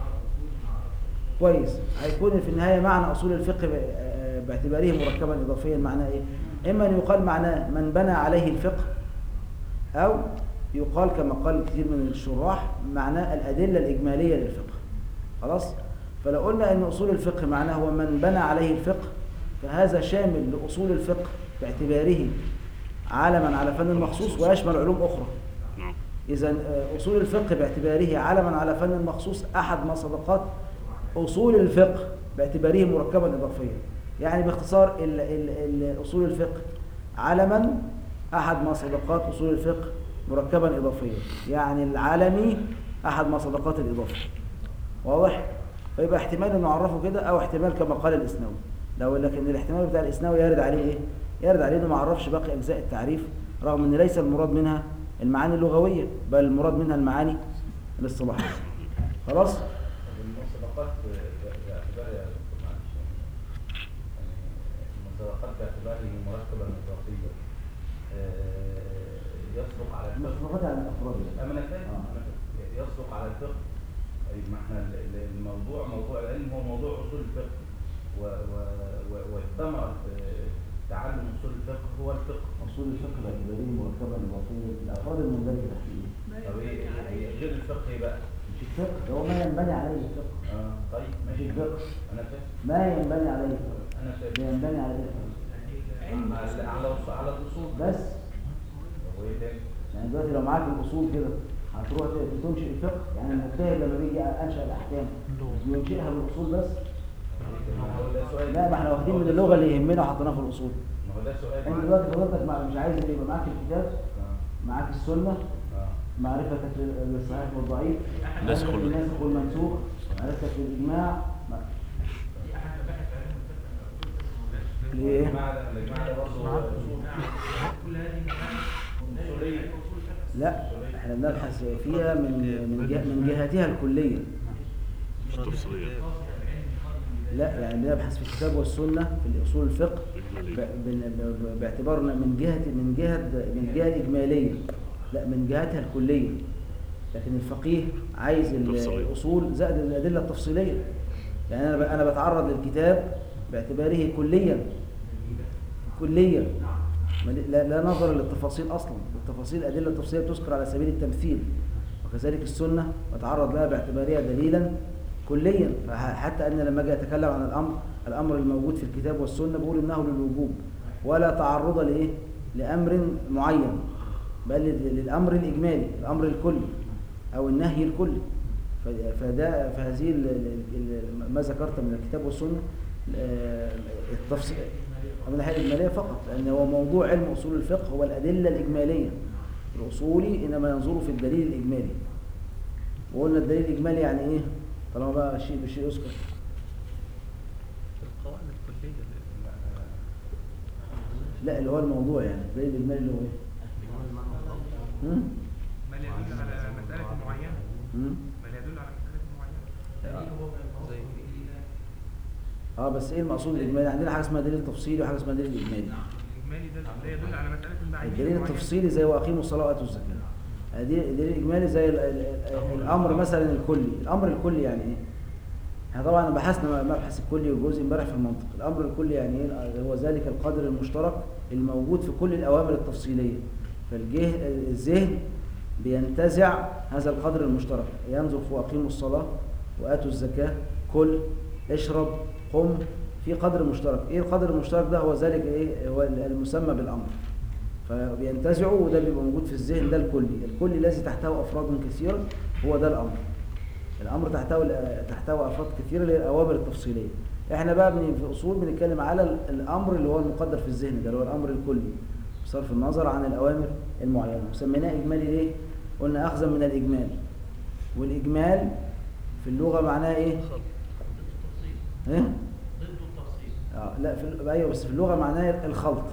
كويس هيكون في النهاية معنى أصول الفقه ب- آه، باعتباره مركبا إضافيا معناه إيه؟ إما أن يقال معناه من بنى عليه الفقه أو يقال كما قال كثير من الشراح معناه الأدلة الإجمالية للفقه خلاص فلو قلنا أن أصول الفقه معناه هو من بنى عليه الفقه فهذا شامل لأصول الفقه باعتباره علما على فن مخصوص ويشمل علوم أخرى نعم إذا أصول الفقه باعتباره علما على فن مخصوص أحد مصدقات أصول الفقه باعتباره مركبا إضافيا يعني باختصار ال ال ال أصول الفقه علما أحد مصدقات أصول الفقه مركبا إضافيا يعني العالمي أحد مصدقات الإضافة واضح؟ فيبقى احتمال انه نعرفه كده او احتمال كما قال الاسناوي لو لكن الاحتمال بتاع الاسناوي يرد عليه ايه يرد عليه انه ما عرفش باقي اجزاء التعريف رغم ان ليس المراد منها المعاني اللغويه بل المراد منها المعاني الاصطلاحيه خلاص المصدقات باعتبار يا دكتور معلش يعني المصدقات باعتباره مركبا اضافيا آه، يصدق على الفقه المصدقات على الافراد أما أنا فاهم آه. أنا فاهم. يصدق على الفقه أي ما احنا ال- ال- الموضوع موضوع العلم هو موضوع أصول الفقه و و و والثمرة آه، تعلم أصول الفقه هو الفقه اصول الفقه باعتباره مركبا اضافيا الافراد المندرجه تحتيه طب إيه إيه- غير الفقه إيه بقى؟ مش الفقه ده هو ما ينبني عليه الفقه آه طيب مش ماشي الفقه أنا فاهم ما ينبني عليه الفقه أنا فاهم ده ينبني عليه الفقه على على الأصول- على الأصول بس وإيه تاني؟ يعني دلوقتي لو معاك الاصول كده هتروح ت- تنشئ الفقه يعني المجتهد لما بيجي انشا الاحكام ينشئها بالاصول بس ما هو ده سؤال لا ما احنا واخدين من اللغه اللي يهمنا وحطيناها في الاصول ما هو ده سؤال انت دلوقتي فضلتك مع- مش عايز يبقى معاك الكتاب آه. معاك السنه آه. معرفتك لل- للصحيح والضعيف نسخ معرفتك وال- للناسخ والمنسوخ معرفتك للاجماع ما- ليه؟ الجماعة ده الجماعة ده برضه أصول أصولية لا احنا بنبحث فيها من من جه- من جهتها الكليه مش تفصيلية لا يعني بنبحث في الكتاب والسنه في اصول الفقه إجمالية. ب- بن- ب- باعتبارنا من جهه من جهه من جهه اجماليه لا من جهتها الكليه لكن الفقيه عايز ال- تفصيلية. الاصول زائد الادله التفصيليه يعني انا ب- انا بتعرض للكتاب باعتباره كليا كليا ما ل- لا, لا نظر للتفاصيل اصلا التفاصيل الادله التفصيليه بتذكر على سبيل التمثيل وكذلك السنه بتعرض لها باعتبارها دليلا كليا فحتى ان لما اجي اتكلم عن الامر الامر الموجود في الكتاب والسنه بقول انه للوجوب ولا تعرض لايه لامر معين بل لل- للامر الاجمالي الامر الكلي او النهي الكلي ف- فده فهذه ال- ال- ال- ما ذكرت من الكتاب والسنه آه، التفصيل من الناحيه الاجماليه فقط لان هو موضوع علم اصول الفقه هو الادله الاجماليه الاصولي انما ينظر في الدليل الاجمالي وقلنا الدليل الاجمالي يعني ايه طالما بقى شيء بشيء يذكر القواعد الكلية لا اللي هو الموضوع يعني الدليل الاجمالي اللي هو ايه هم؟ ما لا يدل على مسألة معينة هم؟ ما لا يدل على مسألة معينة زي اه بس ايه المقصود الاجمالي عندنا حاجه اسمها دليل تفصيلي وحاجه اسمها دليل اجمالي الاجمالي ده ده يدل على مساله المعايير الدليل معينة. التفصيلي زي واقيموا الصلاه واتوا الزكاه الدليل الدليل الاجمالي زي ال- ال- ال- الامر مثلا الكلي الامر الكلي يعني ايه احنا طبعا بحثنا مبحث الكلي والجزء امبارح في المنطق الامر الكلي يعني ايه هو ذلك القدر المشترك الموجود في كل الاوامر التفصيليه فالجه الذهن بينتزع هذا القدر المشترك ينظر في واقيموا الصلاه واتوا الزكاه كل اشرب قم في قدر مشترك ايه القدر المشترك ده هو ذلك ايه هو المسمى بالامر فبينتزعوا وده بيبقى موجود في الذهن ده الكلي الكلي الذي تحته افراد كثيره هو ده الامر الامر تحتوي تحتوي افراد كثيره اللي هي الاوامر التفصيليه احنا بقى بن- في اصول بنتكلم على ال- الامر اللي هو المقدر في الذهن ده اللي هو الامر الكلي بصرف النظر عن الاوامر المعينه وسميناه اجمالي ليه قلنا اخذا من الاجمال والاجمال في اللغه معناه ايه ايه اه لا في ال- ايوه بس في اللغه معناه الخلط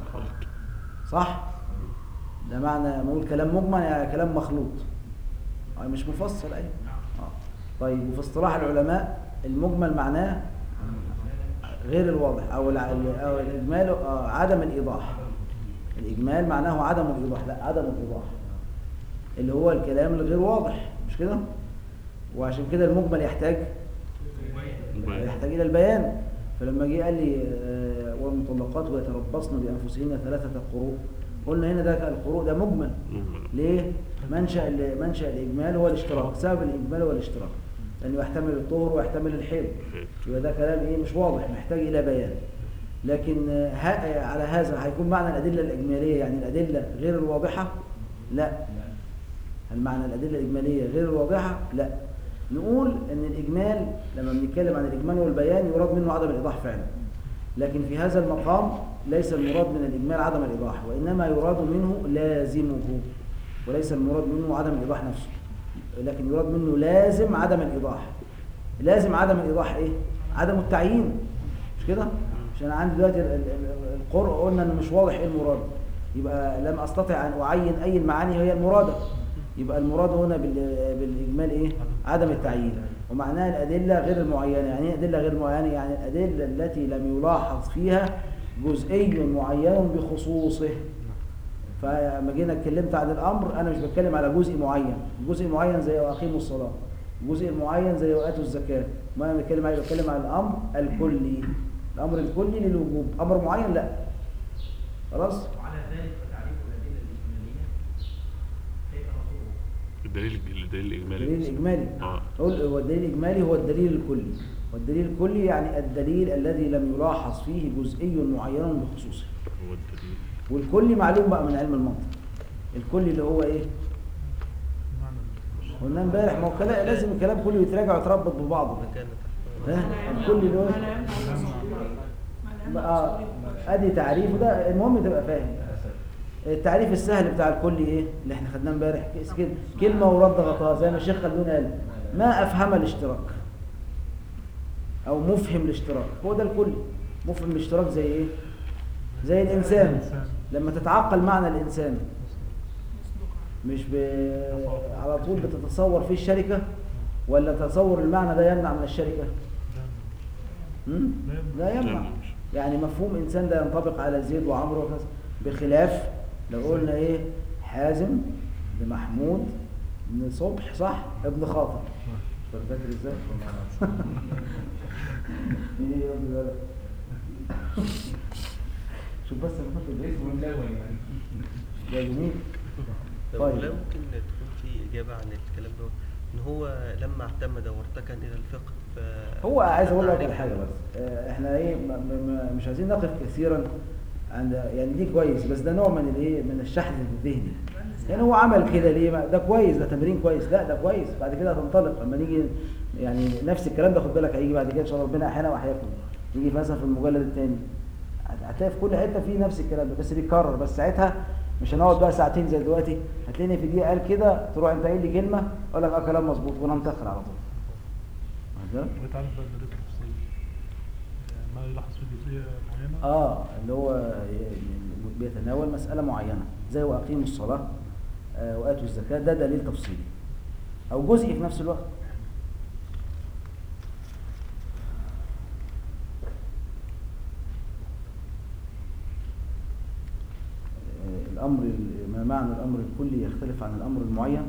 صح ده معنى نقول كلام مجمل يعني كلام مخلوط آه مش مفصل ايوه آه. طيب وفي اصطلاح العلماء المجمل معناه غير الواضح او الع- او الاجمال آه عدم الايضاح الاجمال معناه عدم الايضاح لا عدم الايضاح اللي هو الكلام الغير واضح مش كده وعشان كده المجمل يحتاج البيان. يحتاج الى البيان فلما جه قال لي آه، والمطلقات يتربصن بانفسهن ثلاثه قروء قلنا هنا ده القروء ده مجمل مجمل. ليه منشا ال- منشا الاجمال هو الاشتراك سبب الاجمال هو الاشتراك لانه يحتمل الطهر ويحتمل الحيض الحيض. يبقى ده كلام ايه مش واضح محتاج الى بيان لكن آه، ها على هذا هيكون معنى الادله الاجماليه يعني الادله غير الواضحه لا هل معنى الأدلة الإجمالية غير الواضحة؟ لا نقول أن الإجمال لما بنتكلم عن الإجمال والبيان يراد منه عدم الإيضاح فعلا لكن في هذا المقام ليس المراد من الإجمال عدم الإيضاح وإنما يراد منه لازمه وليس المراد منه عدم الإيضاح نفسه لكن يراد منه لازم عدم الإيضاح لازم عدم الإيضاح إيه؟ عدم التعيين مش كده؟ عشان أنا عندي دلوقتي ال- ال- ال- القرء قلنا إنه مش واضح إيه المراد يبقى لم أستطع أن أعين أي المعاني هي المرادة يبقى المراد هنا بال- بالإجمال إيه؟ عدم التعيين ومعناها الأدلة غير المعينة يعني إيه أدلة غير معينة يعني الأدلة التي لم يلاحظ فيها جزئي معين بخصوصه فلما جينا اتكلمت عن الامر انا مش بتكلم على جزء معين جزء معين زي واقيموا الصلاه جزء معين زي واتوا الزكاه ما انا بتكلم عليه بتكلم عن الامر الكلي الامر الكلي للوجوب امر معين لا خلاص وعلى ذلك فتعريف الأدلة الإجمالية كيف نصوره؟ الدليل الدليل الإجمالي الدليل الاجمالي اه قول هو الدليل الاجمالي هو الدليل الكلي والدليل الكلي يعني الدليل الذي لم يلاحظ فيه جزئي معين بخصوصه هو الدليل والكلي معلوم بقى من علم المنطق الكلي اللي هو ايه معنى ال- قلنا امبارح ما هو كلام لازم الكلام كله يتراجع ويتربط ببعضه مكان ها الكل اللي هو ما لا يمنع التصور ما لا يمنع اه التصور ادي تعريفه ده المهم تبقى فاهم التعريف السهل بتاع الكل ايه اللي احنا خدناه امبارح كيس كده كلمه ورد غطاها زي ما الشيخ خلدون قال ما افهم الاشتراك او مفهم الاشتراك هو ده الكل مفهم الاشتراك زي ايه زي الانسان لما تتعقل معنى الانسان مش ب... على طول بتتصور فيه الشركه ولا تصور المعنى ده يمنع من الشركه هم؟ لا يمنع يمنع. يعني مفهوم انسان ده ينطبق على زيد وعمرو وكذا بخلاف لو قلنا ايه حازم بن محمود بن صبح صح ابن خاطر طب فاكر ازاي ايه يا ابني ده؟ شوف بس انا فاكر الاسم ملون يعني ده جميل طب طيب. ولا ممكن تكون في إجابة عن الكلام ده إن هو لما اعتمد وارتكن إلى الفقه ف هو عايز اقول لك على تعريف- حاجه بس آه، احنا ايه م- م- مش عايزين نقف كثيرا عند يعني دي كويس بس ده نوع من الايه من الشحذ الذهني يعني هو عمل كده ليه ما- ده كويس ده تمرين كويس لا ده كويس بعد كده هتنطلق لما نيجي يعني نفس الكلام ده خد بالك هيجي بعد كده ان شاء الله ربنا احيانا واحياكم يجي مثلا في المجلد الثاني هتلاقي في كل حته في نفس الكلام ده بس بيتكرر بس ساعتها مش هنقعد بقى ساعتين زي دلوقتي هتلاقيني في دقيقه قال كده تروح انت قايل لي كلمه اقول لك اه كلام مظبوط وننتقل على طول واخد بالك؟ وتعرف بقى الدليل التفصيلي ما يلاحظ في جزئية معينة اه اللي هو ي- بيتناول مسألة معينة زي وأقيموا الصلاة آه وآتوا الزكاة ده دليل تفصيلي أو جزئي في نفس الوقت الأمر ال- ما معنى الأمر الكلي يختلف عن الأمر المعين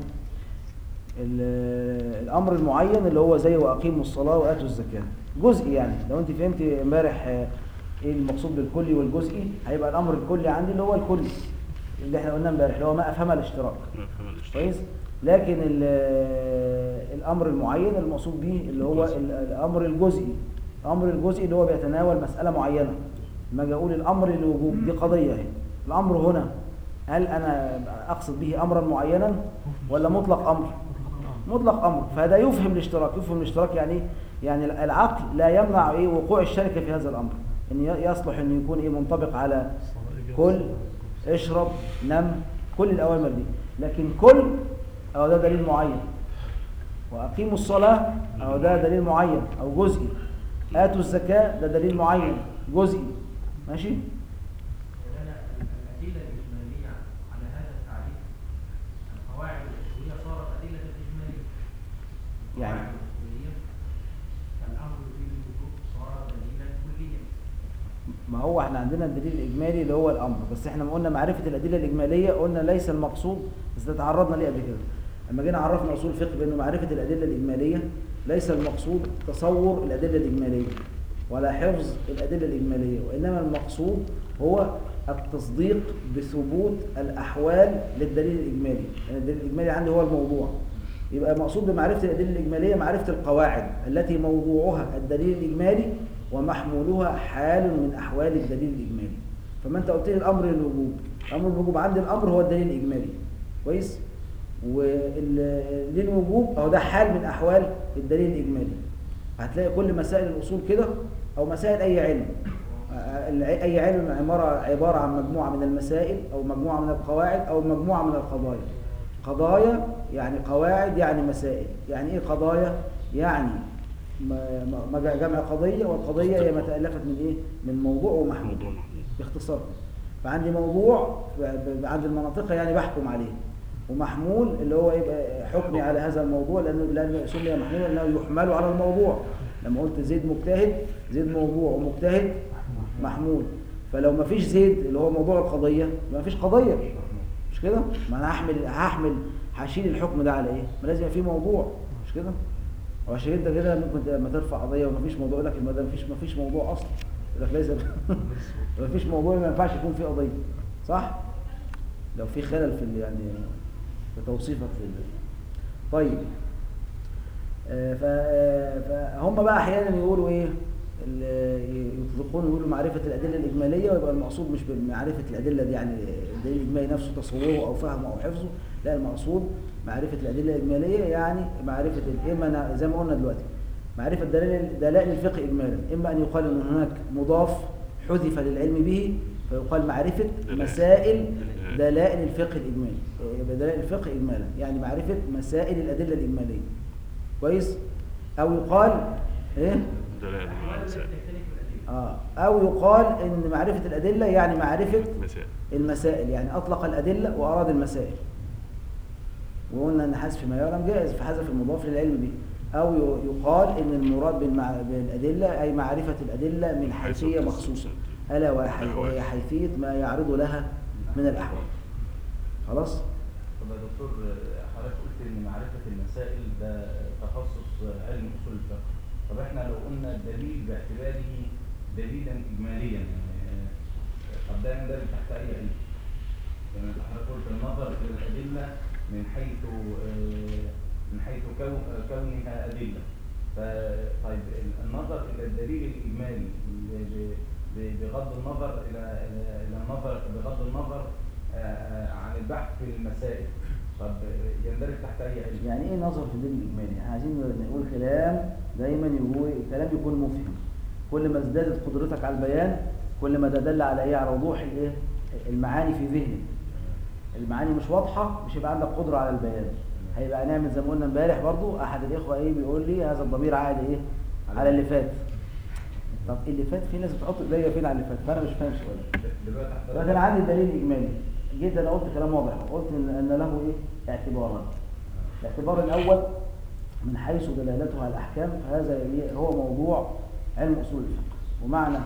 ال- الأمر المعين اللي هو زي وأقيموا الصلاة وآتوا الزكاة جزئي يعني لو أنت فهمت امبارح آه، إيه المقصود بالكلي والجزئي هيبقى الأمر الكلي عندي اللي هو الكلي اللي احنا قلناه امبارح اللي هو ما أفهم الاشتراك ما فهم الاشتراك كويس لكن ال- الامر المعين المقصود به اللي هو الجزئي. ال- الامر الجزئي الامر الجزئي اللي هو بيتناول مساله معينه لما اجي اقول الامر للوجوب دي قضيه اهي الامر هنا هل انا اقصد به امرا معينا ولا مطلق امر مطلق امر فهذا يفهم الاشتراك يفهم الاشتراك يعني ايه يعني العقل لا يمنع ايه وقوع الشركه في هذا الامر ان ي- يصلح ان يكون ايه منطبق على كل اشرب نم كل الأوامر دي لكن كل أو ده دليل معين وأقيموا الصلاة أو ده دليل معين أو جزئي آتوا الزكاة ده دليل معين جزئي ماشي مولانا الأدلة الإجمالية على هذا التعريف القواعد الأصولية صارت أدلة إجمالية يعني القواعد الأصولية كالأمر يفيد الوجوب صار دليلا كليا ما هو احنا عندنا الدليل الإجمالي اللي هو الأمر بس احنا ما قلنا معرفة الأدلة الإجمالية قلنا ليس المقصود بس ده تعرضنا ليه قبل كده لما جينا عرفنا أصول الفقه بأنه معرفة الأدلة الإجمالية ليس المقصود تصور الأدلة الإجمالية ولا حفظ الأدلة الإجمالية وإنما المقصود هو التصديق بثبوت الأحوال للدليل الإجمالي يعني الدليل الإجمالي عندي هو الموضوع يبقى مقصود بمعرفة الأدلة الإجمالية معرفة القواعد التي موضوعها الدليل الإجمالي ومحمولها حال من أحوال الدليل الإجمالي فما أنت قلت لي الأمر للوجوب الأمر للوجوب عندي الأمر هو الدليل الإجمالي كويس وللوجوب أو ده حال من أحوال الدليل الإجمالي هتلاقي كل مسائل الأصول كده أو مسائل أي علم الع- أي علم عبارة عبارة عن مجموعة من المسائل أو مجموعة من القواعد أو مجموعة من القضايا قضايا يعني قواعد يعني مسائل يعني إيه قضايا يعني ما- ما- ما جمع قضية والقضية هي ما تألفت من إيه من موضوع ومحمول موضوع محمود باختصار فعندي موضوع ب- ب- عند المناطق يعني بحكم عليه ومحمول اللي هو يبقى حكمي على هذا الموضوع لانه لانه سمي محمولا لانه يحمل على الموضوع لما قلت زيد مجتهد زيد موضوع ومجتهد محمول فلو ما فيش زيد اللي هو موضوع القضيه ما فيش قضيه مش كده ما انا هحمل هحمل هشيل الحكم ده على ايه ما لازم يبقى في موضوع مش كده وعشان انت كده ممكن لما ترفع قضيه وما فيش موضوع يقول لك ما فيش ما فيش موضوع اصلا يقول لك ليس ما فيش موضوع ما ينفعش يكون فيه قضيه صح لو في خلل في ال- يعني في توصيفك لل طيب آه، ف- آه، فهم بقى احيانا يقولوا ايه ال- يطلقون يقولوا معرفة الأدلة الإجمالية ويبقى المقصود مش بمعرفة الأدلة دي يعني الدليل الإجمالي نفسه تصوره أو فهمه أو حفظه لا المقصود معرفة الأدلة الإجمالية يعني معرفة ال- إما أنا زي ما قلنا دلوقتي معرفة دلائل دلائل الفقه إجمالا إما أن يقال أن هناك مضاف حذف للعلم به فيقال معرفة دلائل. مسائل دلائل. دلائل الفقه الإجمالي يبقى دلائل الفقه إجمالا يعني معرفة مسائل الأدلة الإجمالية كويس أو يقال إيه دلائل مع الأحوال التي مسائل تختلف الأدلة آه أو يقال إن معرفة الأدلة يعني معرفة مسائل المسائل يعني أطلق الأدلة وأراد المسائل وقلنا أن حذف ما يعلم جائز فحذف المضاف للعلم به أو ي- يقال إن المراد بالمع... بالأدلة أي معرفة الأدلة من حيثية حيث مخصوصة التخصيص. ألا وهي الأحوال. وهي حيثية ما يعرض لها من الأحوال خلاص؟ طب يا دكتور حضرتك قلت ان معرفه المسائل ده تخصص علم اصول الفقه طب احنا لو قلنا الدليل باعتباره دليلا اجماليا يعني قد ده يندرج تحت اي علم يعني انت حضرتك قلت النظر الى الادله من حيث آه، من حيث كون- كونها ادله ف- طيب النظر الى الدليل الاجمالي ب- ب- بغض النظر الى الى إلى النظر بغض النظر آه، آه، عن البحث في المسائل طب يندرج تحت اي علم يعني إيه نظر في الدين الإجمالي؟ احنا عايزين نقول كلام دايما يقول كلام يكون مفهم كل ما ازدادت قدرتك على البيان كل ما ده دل على إيه؟ على وضوح الإيه؟ المعاني في ذهنك المعاني مش واضحة مش هيبقى عندك قدرة على البيان هيبقى هنعمل زي ما قلنا امبارح برضو أحد الإخوة إيه بيقول لي هذا الضمير عائد إيه؟ على اللي فات طب اللي فات في ناس بتحط ايديا فين على اللي فات فأنا مش فاهم سؤالك دلوقتي حضرتك- دلوقتي انا عندي دليل اجمالي جيت انا قلت كلام واضح قلت ان ان له ايه اعتبارا الاعتبار الاول من حيث دلالته على الاحكام فهذا ي- هو موضوع علم اصول الفقه ومعنى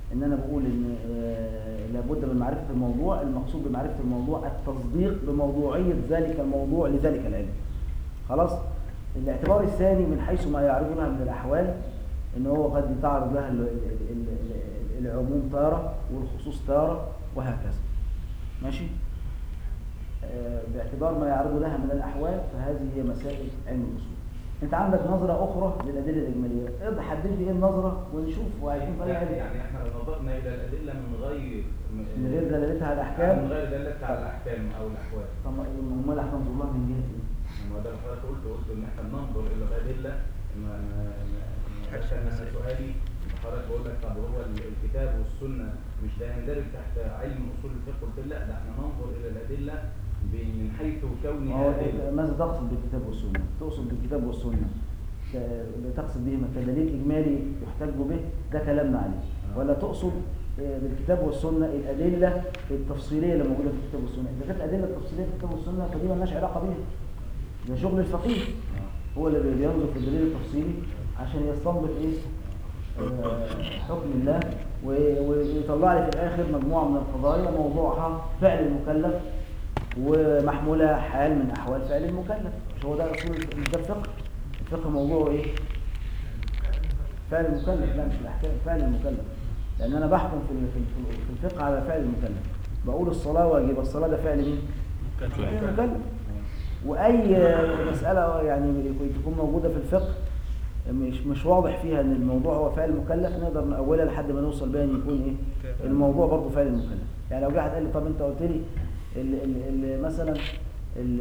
ان انا بقول ان آه، لابد من معرفة الموضوع المقصود بمعرفة الموضوع التصديق بموضوعية ذلك الموضوع لذلك العلم خلاص الاعتبار الثاني من حيث ما يعرض لها من الاحوال ان هو قد تعرض لها ال- ال- ال- ال- العموم تارة والخصوص تارة وهكذا ماشي آه، باعتبار ما يعرض لها من الأحوال فهذه هي مسائل علم الأصول أنت عندك نظرة أخرى للأدلة الإجمالية اقدر حدد لي إيه النظرة ونشوف وهيكون طريقة يعني يعني احنا لو نظرنا الى الادله من غير من غير دلالتها على الأحكام من غير دلالتها على الاحكام او الاحوال طب ما الأحكام تنظر لها من جهة إيه؟ ما ده اللي حضرتك قلت قلت ان احنا بننظر الى الادله ما ما- ما- حاجة عشان انا مسائل. سؤالي حضرتك بقول لك طب هو ال- الكتاب والسنه مش ده يندرج تحت علم اصول الفقه قلت لا ده احنا ننظر الى الادله ب- من حيث ما هو كونها ادله ماذا تقصد بالكتاب والسنة؟ تقصد بالكتاب والسنة ت- تقصد بهما كدليل إجمالي يحتج به ده كلامنا عليه ولا تقصد آه، بالكتاب والسنة الأدلة التفصيلية اللي موجودة في الكتاب والسنة إذا كانت الأدلة التفصيلية في الكتاب والسنة فدي مالناش علاقة بيها ده شغل الفقيه هو اللي بينظر في الدليل التفصيلي عشان يستنبط إيه آه، حكم الله و- ويطلع لي في الآخر مجموعة من القضايا موضوعها فعل المكلف ومحمولة حال من أحوال فعل المكلف مش هو ده أصول مش ده الفقه الفقه موضوعه إيه؟ فعل المكلف لا مش الأحكام فعل المكلف لأن أنا بحكم في ال- في ال- في الفقه على فعل المكلف بقول الصلاة واجب الصلاة ده فعل مين؟ فعل المكلف وأي مسألة يعني تكون موجودة في الفقه مش مش واضح فيها ان الموضوع هو فعل مكلف نقدر نأولها لحد ما نوصل بيها ان يكون ايه الموضوع برضه فعل المكلف يعني لو جه واحد قال لي طب انت قلت لي ال ال ال مثلا ال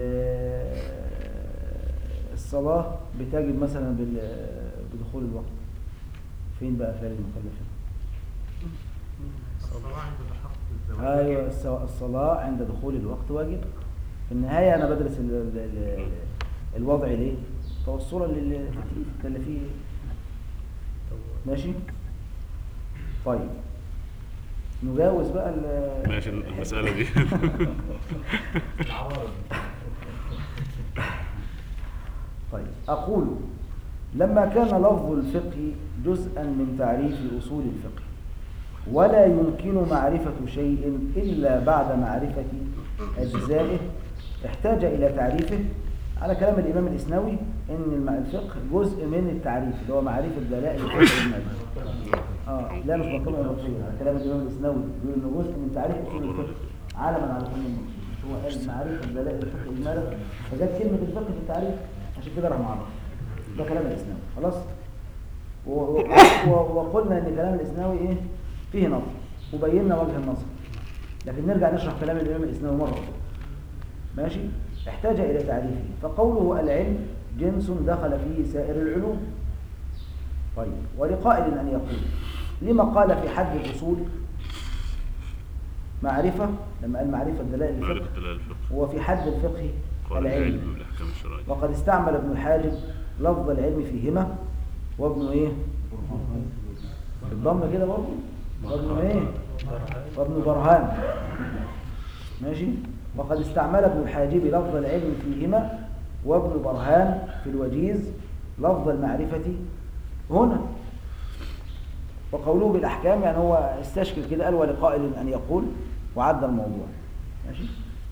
الصلاة بتجب مثلا بال- بدخول الوقت فين بقى فعل المكلف هنا؟ الصلاة عند تحقق الزواج ايوه الس- الصلاة عند دخول الوقت واجب في النهاية انا بدرس ال ال ال الوضع ليه توصلا للتكليف التكلفيه ماشي طيب نجاوز بقى ال- ماشي المسألة دي العوارض طيب أقول لما كان لفظ الفقه جزءا من تعريف أصول الفقه ولا يمكن معرفة شيء إلا بعد معرفة أجزائه احتاج إلى تعريفه على كلام الإمام الإسنوي إن الم- الفقه جزء من التعريف اللي هو معرفة دلائل الفقه والمذهب اه لا مش منطقة إضافية على كلام الإمام الإسنوي بيقول إنه جزء من تعريف أصول الفقه عالما على كل المقصود مش هو قال معرفة دلائل الفقه إجمالا فجت كلمة الفقه في التعريف عشان كده راح معرف ده كلام الإسنوي خلاص و- و- و- وقلنا ان كلام الاسناوي ايه فيه نظر وبينا وجه النظر لكن نرجع نشرح كلام الامام الاسناوي مره أخرى. ماشي احتاج الى تعريفه فقوله العلم جنس دخل فيه سائر العلوم طيب ولقائل ان يقول لما قال في حد الاصول معرفه لما قال معرفه دلائل معرفة الفقه دلائل الفقه هو في حد الفقه قال العلم العلم بالأحكام الشرعية وقد استعمل ابن الحاجب لفظ العلم فيهما وابن ايه بالضم كده برضه وابن ايه وابن برهان ماشي وقد استعمل ابن الحاجب لفظ العلم فيهما وابن برهان في الوجيز لفظ المعرفة هنا وقوله بالأحكام يعني هو استشكل كده قال ولقائل أن يقول وعد الموضوع ماشي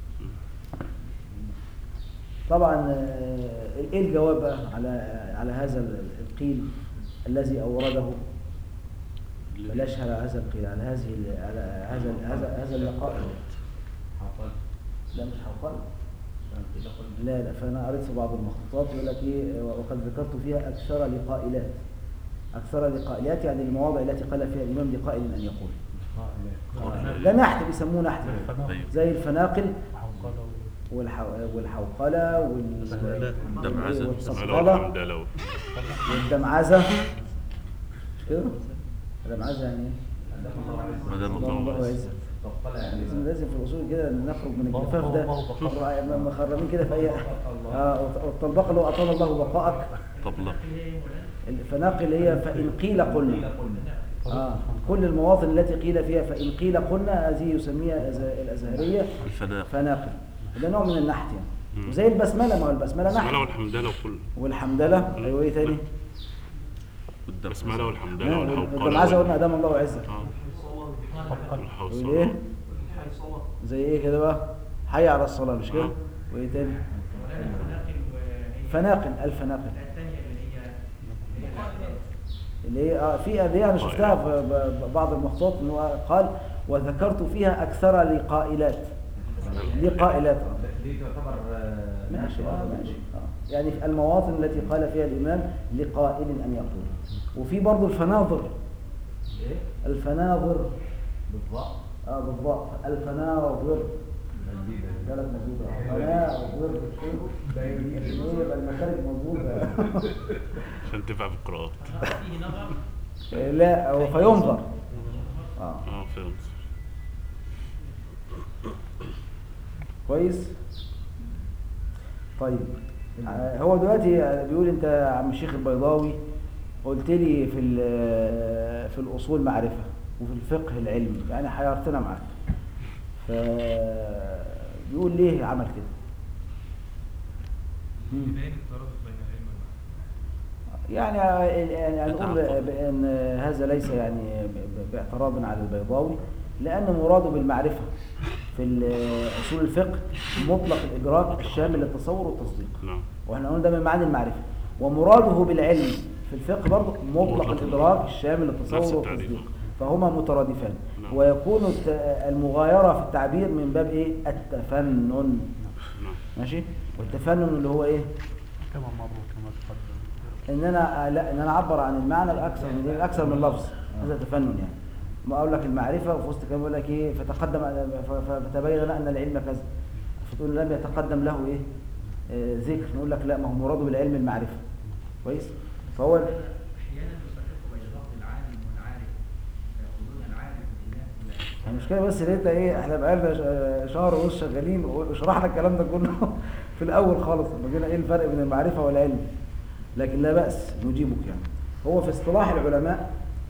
طبعا آه، ايه الجواب بقى على على هذا ال- القيل الذي اورده بلاش على هذا القيل على هذه ال- على هذا هذا هذا اللقاء حصل لا مش حوقل لا لا فانا قريت في بعض المخطوطات يقول لك ايه وقد ذكرت فيها اكثر لقائلات اكثر لقائلات يعني المواضع التي قال فيها الامام لقائل ان يقول ده نحت بيسموه نحت أيوة. زي الفناقل حوقلة والحو- والحوقله وال دمعزة. والصفقله والحمدلة والدمعزه مش كده الدمعزه يعني ايه مدام الله الله الله عز يعزك طب طلع يعني لازم لازم في الاصول كده نخرج من الله- الجفاف ده الله بقاء. مخرمين كده في اي اه والطلبقه لو اطال الله بقائك طبلة الفناقل اللي هي فان قيل قلنا اه كل المواطن التي قيل فيها فان قيل قلنا هذه يسميها الأز- الازهريه الفناء فناقل ده نوع من النحت يعني مم. وزي البسمله ما هو البسمله بسملة نحت والحمدلة وكل والحمدله ايوه ايه تاني بسملة والحمدلة والحوقلة والدمعزه وال- قلنا ادام الله عزك آه. الحوصلة. يقول ايه زي ايه كده بقى حي على الصلاة مش كده آه. وايه تاني مولانا الفناقل وهي فناقل الفناقل الثانية اللي هي اللي هي اللي هي اه في أدية أنا شفتها في ب- ب- بعض المخطوطات إن هو قال وذكرت فيها أكثر لقائلات لقائلات آه. دي تعتبر آه، ماشي نقل آه برضه. ماشي آه. يعني في المواطن التي قال فيها الإمام لقائل أن يقول وفي برضه الفناظر ايه الفناظر بالضبط اه بالضبط الفناظر جديدة ثلاث مظبوطة فناظر عشان يبقى المخارج مظبوطة عشان تنفع في القراءات فيه نظر لا هو فينظر اه اه فهمت كويس طيب آه، هو دلوقتي بيقول انت يا عم الشيخ البيضاوي قلت لي في ال- في الاصول معرفه وفي الفقه العلمي يعني حيرتنا معاك ف بيقول ليه عمل كده مم. بين الترابط بين العلم والمعرفة يعني يعني نقول بأن هذا ليس يعني ب- باعتراض على البيضاوي لأن مراده بالمعرفة في ال- أصول الفقه مطلق الإدراك الشامل للتصور والتصديق نعم واحنا قلنا ده من معاني المعرفة ومراده بالعلم في الفقه برضه مطلق مطلق الإدراك الشامل نفس للتصور التعريف. والتصديق فهما مترادفان نعم. ويكون الت- المغايرة في التعبير من باب إيه التفنن نعم ماشي والتفنن اللي هو إيه كما مر وكما تقدم ان انا لا ان انا اعبر عن المعنى باكثر من اكثر من لفظ هذا تفنن يعني ما اقول لك المعرفه وفي وسط كلام يقول لك ايه فتقدم ف- فتبين ان العلم كذا فتقول لم يتقدم له ايه آه ذكر نقول لك لا ما هو مراده بالعلم المعرفه كويس فهو احيانا يفرقوا بين لفظ العالم والعارف فيقولون العارف بالله ولا المشكله بس ان انت ايه احنا بقالنا ش- شهر ونص شغالين وشرحنا الكلام ده كله في الاول خالص لما جينا ايه الفرق بين المعرفه والعلم لكن لا باس نجيبك يعني هو في اصطلاح العلماء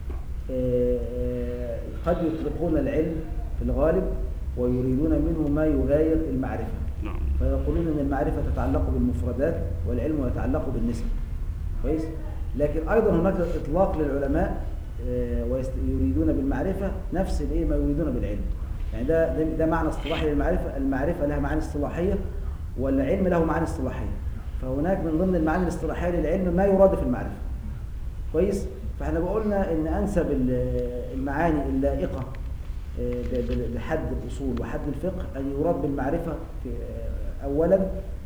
آه، آه، قد يطلقون العلم في الغالب ويريدون منه ما يغاير المعرفه نعم فيقولون ان المعرفه تتعلق بالمفردات والعلم يتعلق بالنسب كويس لكن ايضا هناك اطلاق للعلماء آه، ويست- يريدون بالمعرفه نفس الايه ما يريدون بالعلم يعني ده ده, ده معنى اصطلاحي للمعرفه المعرفه لها معاني اصطلاحيه والعلم له معاني اصطلاحيه فهناك من ضمن المعاني الاصطلاحيه للعلم ما يراد في المعرفه كويس فاحنا قلنا ان انسب ال- المعاني اللائقه آه، ب- ب- بحد الاصول وحد الفقه ان يراد بالمعرفه في آه، اولا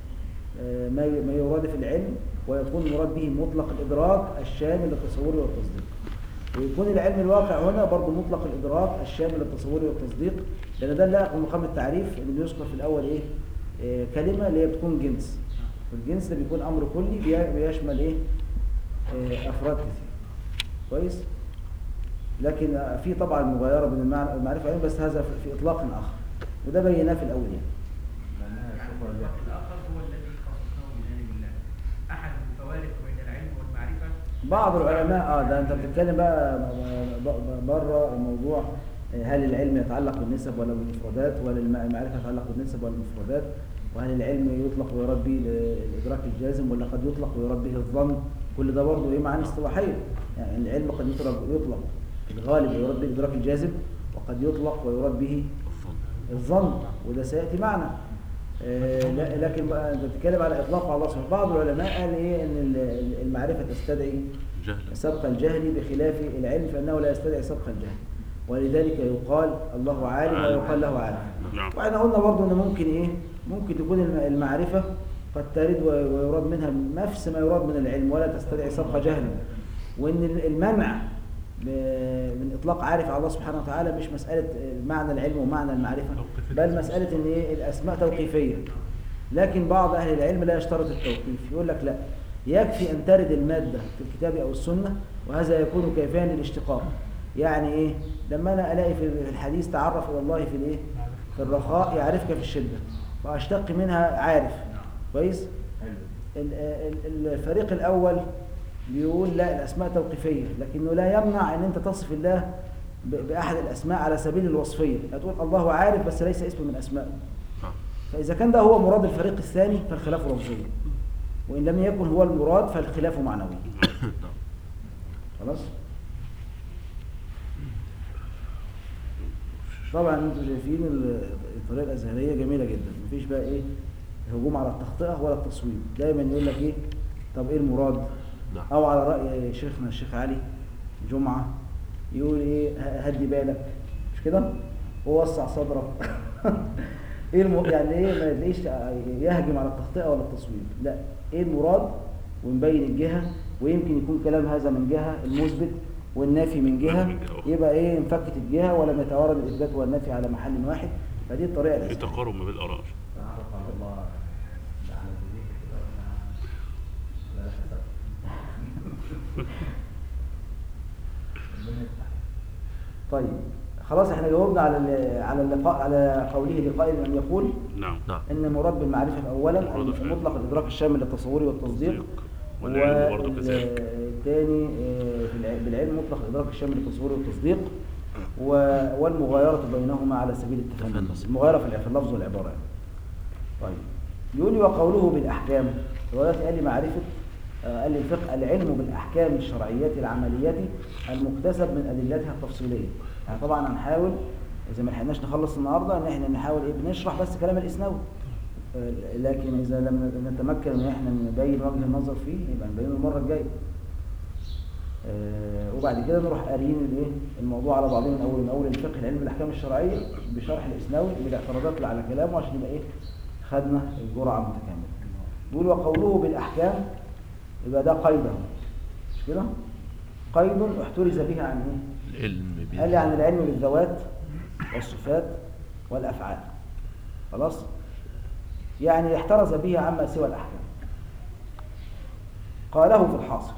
آه، ما ي- ما يراد في العلم ويكون المراد به مطلق الادراك الشامل للتصور والتصديق ويكون العلم الواقع هنا برضه مطلق الادراك الشامل للتصور والتصديق لان ده اللائق بمقام التعريف اللي بيذكر في الاول ايه آه، كلمه اللي هي بتكون جنس والجنس ده بيكون امر كلي بي- بيشمل ايه آه، افراد كثير كويس لكن آه، في طبعا مغايره بين المعنى المعرفه والعلم بس هذا في- في اطلاق اخر وده بيناه في الاول يعني لأنها يعني شكرا الفرق لك الآخر هو الذي خصصناه بجانب الله أحد الفوارق بين العلم والمعرفة بعض العلماء اه ده انت بتتكلم بقى بره الموضوع آه، هل العلم يتعلق بالنسب ولا بالمفردات ولا الم- المعرفه تتعلق بالنسب ولا بالمفردات وهل العلم يطلق ويراد به الادراك الجازم ولا قد يطلق ويراد به الظن كل ده برضه ايه معاني اصطلاحيه يعني العلم قد يطلق يطلق في الغالب ويراد به الادراك الجازم وقد يطلق ويراد به الظن الظن وده سياتي معنا آه، لا- لكن بقى انت بتتكلم على اطلاق على الله سبحانه بعض العلماء قال ايه ان ال- المعرفه تستدعي جهلا سبق الجهل بخلاف العلم فانه لا يستدعي سبق الجهل ولذلك يقال الله عالم ويقال له عالم نعم واحنا قلنا برضو ان ممكن ايه ممكن تكون الم- المعرفه قد ترد و- ويراد منها نفس ما يراد من العلم ولا تستدعي سبق جهل وان ال- المنع ب- من اطلاق عارف على الله سبحانه وتعالى مش مساله معنى العلم ومعنى المعرفه بل مساله ان ايه الاسماء توقيفيه لكن بعض اهل العلم لا يشترط التوقيف يقول لك لا يكفي ان ترد الماده في الكتاب او السنه وهذا يكون كافيا للاشتقاق يعني ايه لما انا الاقي في الحديث تعرف الى الله في الايه في الرخاء يعرفك في الشده فاشتق منها عارف كويس حلو ال- ال- الفريق الاول بيقول لا الاسماء توقيفيه لكنه لا يمنع ان انت تصف الله ب- باحد الاسماء على سبيل الوصفيه هتقول الله عارف بس ليس اسم من اسمائه نعم فاذا كان ده هو مراد الفريق الثاني فالخلاف لفظي وان لم يكن هو المراد فالخلاف معنوي خلاص طبعا انتوا شايفين ال- الطريقه الازهريه جميله جدا مفيش بقى ايه هجوم على التخطئه ولا التصويب دايما يقول لك ايه طب ايه المراد نعم. او على راي شيخنا الشيخ علي جمعه يقول ايه ه- هدي بالك مش كده ووسع صدرك ايه الم... يعني ايه ما تلاقيش يهجم على التخطئه ولا التصويب لا ايه المراد ونبين الجهه ويمكن يكون كلام هذا من جهه المثبت والنافي من جهه من جهة أخرى. يبقى ايه انفكت الجهه ولم يتوارد الاثبات والنفي على محل واحد فدي الطريقه في الاساسيه تقارب ما بين الآراء تعرف على الله على ذريته كده ولا لا حسب ربنا يفتح طيب خلاص احنا جاوبنا على ال- على اللقاء على قوله لقائل ان يقول نعم نعم ان المراد بالمعرفه اولا المراد في مطلق الادراك الشامل للتصور والتصديق والعلم برضه كذلك والثاني في الع- بالعلم مطلق الادراك الشامل للتصور والتصديق و- والمغايره بينهما على سبيل التفنن تفنن. بس المغايره في الع- في اللفظ والعباره يعني. طيب يقول لي وقوله بالاحكام هو دلوقتي قال لي معرفه آه، قال لي الفقه العلم بالاحكام الشرعيات العمليات المكتسب من ادلتها التفصيليه يعني طبعا هنحاول اذا ما لحقناش نخلص النهارده ان احنا نحاول ايه بنشرح بس كلام الاسناوي آه، لكن اذا لم نتمكن ان احنا نبين وجه النظر فيه يبقى نبينه المره الجايه آه، وبعد كده نروح قاريين الايه الموضوع على بعضه من اول من اول الفقه العلم بالاحكام الشرعيه بشرح الاسناوي بالاعتراضات اللي على كلامه عشان يبقى ايه خدنا الجرعه متكامله بيقول وقوله بالاحكام يبقى ده قيده مش كده قيد احترز به عن ايه العلم قال لي عن العلم بالذوات والصفات والافعال خلاص يعني احترز به عما سوى الاحكام قاله في الحاصل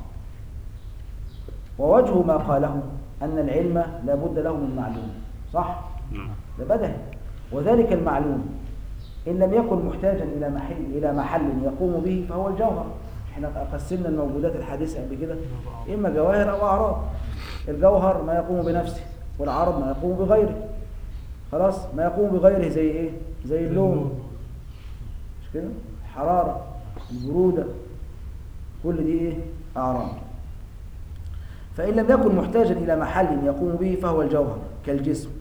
ووجه ما قاله ان العلم لا بد له من معلوم صح نعم ده بدهي وذلك المعلوم إن لم يكن محتاجا إلى محل إلى محل يقوم به فهو الجوهر احنا قسمنا الموجودات الحديثة قبل كده إما جواهر أو أعراض الجوهر ما يقوم بنفسه والعرض ما يقوم بغيره خلاص ما يقوم بغيره زي إيه زي اللون مش كده الحرارة البرودة كل دي إيه أعراض فإن لم يكن محتاجا إلى محل يقوم به فهو الجوهر كالجسم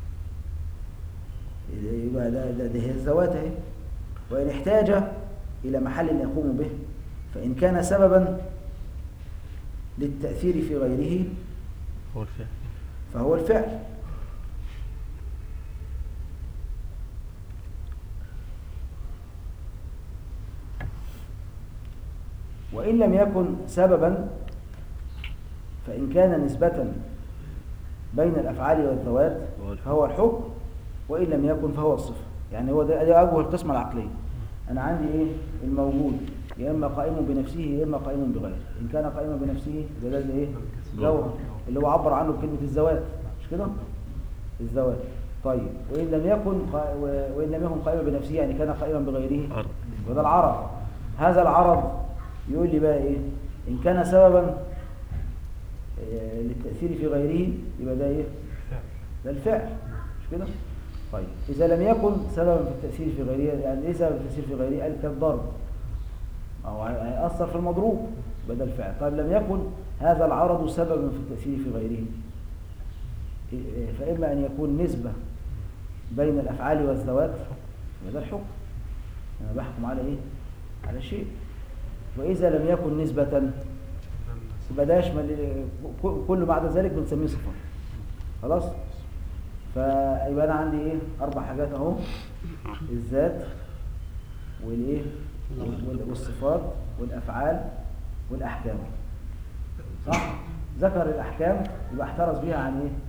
يبقى ده, ده, ده هي الذوات اهي وإن احتاج إلى محل يقوم به فإن كان سببا للتأثير في غيره هو الفعل فهو الفعل وإن لم يكن سببا فإن كان نسبة بين الأفعال والذوات هو الحكم. فهو الحكم وإن لم يكن فهو الصفة يعني هو ده ده أول القسمة العقلية أنا عندي إيه الموجود يا إما قائم بنفسه يا إما قائم بغيره إن كان قائما بنفسه يبقى ده إيه جوهر اللي هو عبر عنه بكلمة الذوات مش كده الذوات طيب وإن لم يكن قا... و- وإن لم يكن قائما بنفسه يعني كان قائما بغيره عرض. وده العرض هذا العرض يقول لي بقى إيه إن كان سببا آه، للتأثير في غيره يبقى ده إيه ده الفعل مش كده طيب إذا لم يكن سببا في التأثير في غيره يعني إيه سبب التأثير في غيره قال كالضرب أو هي- هيأثر في المضروب يبقى ده الفعل طيب لم يكن هذا العرض سببا في التأثير في غيره إيه- فإما أن يكون نسبة بين الأفعال والذوات يبقى ده الحكم أنا بحكم على إيه؟ على شيء وإذا لم يكن نسبة يبقى ده يشمل ك- كل ما عدا ذلك بنسميه صفة خلاص فيبقى انا عندي ايه اربع حاجات اهو الذات والايه وال- والصفات والافعال والاحكام صح ذكر الاحكام يبقى احترز بيها عن ايه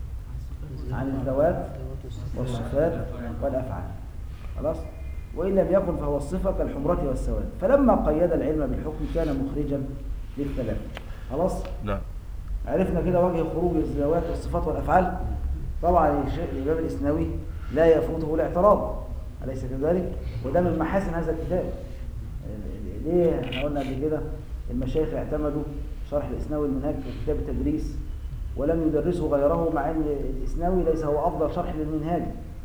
عن الذوات والصفات والافعال خلاص وان لم يكن فهو الصفه كالحمره والسواد فلما قيد العلم بالحكم كان مخرجا للثلاثه خلاص نعم عرفنا كده وجه خروج الذوات والصفات والافعال طبعا الشيخ الامام الاسنوي لا يفوته الاعتراض اليس كذلك وده من محاسن هذا الكتاب ليه احنا قلنا قبل كده المشايخ اعتمدوا شرح الاسنوي المنهاج في كتاب التدريس ولم يدرسوا غيره مع ان الاسنوي ليس هو افضل شرح للمنهاج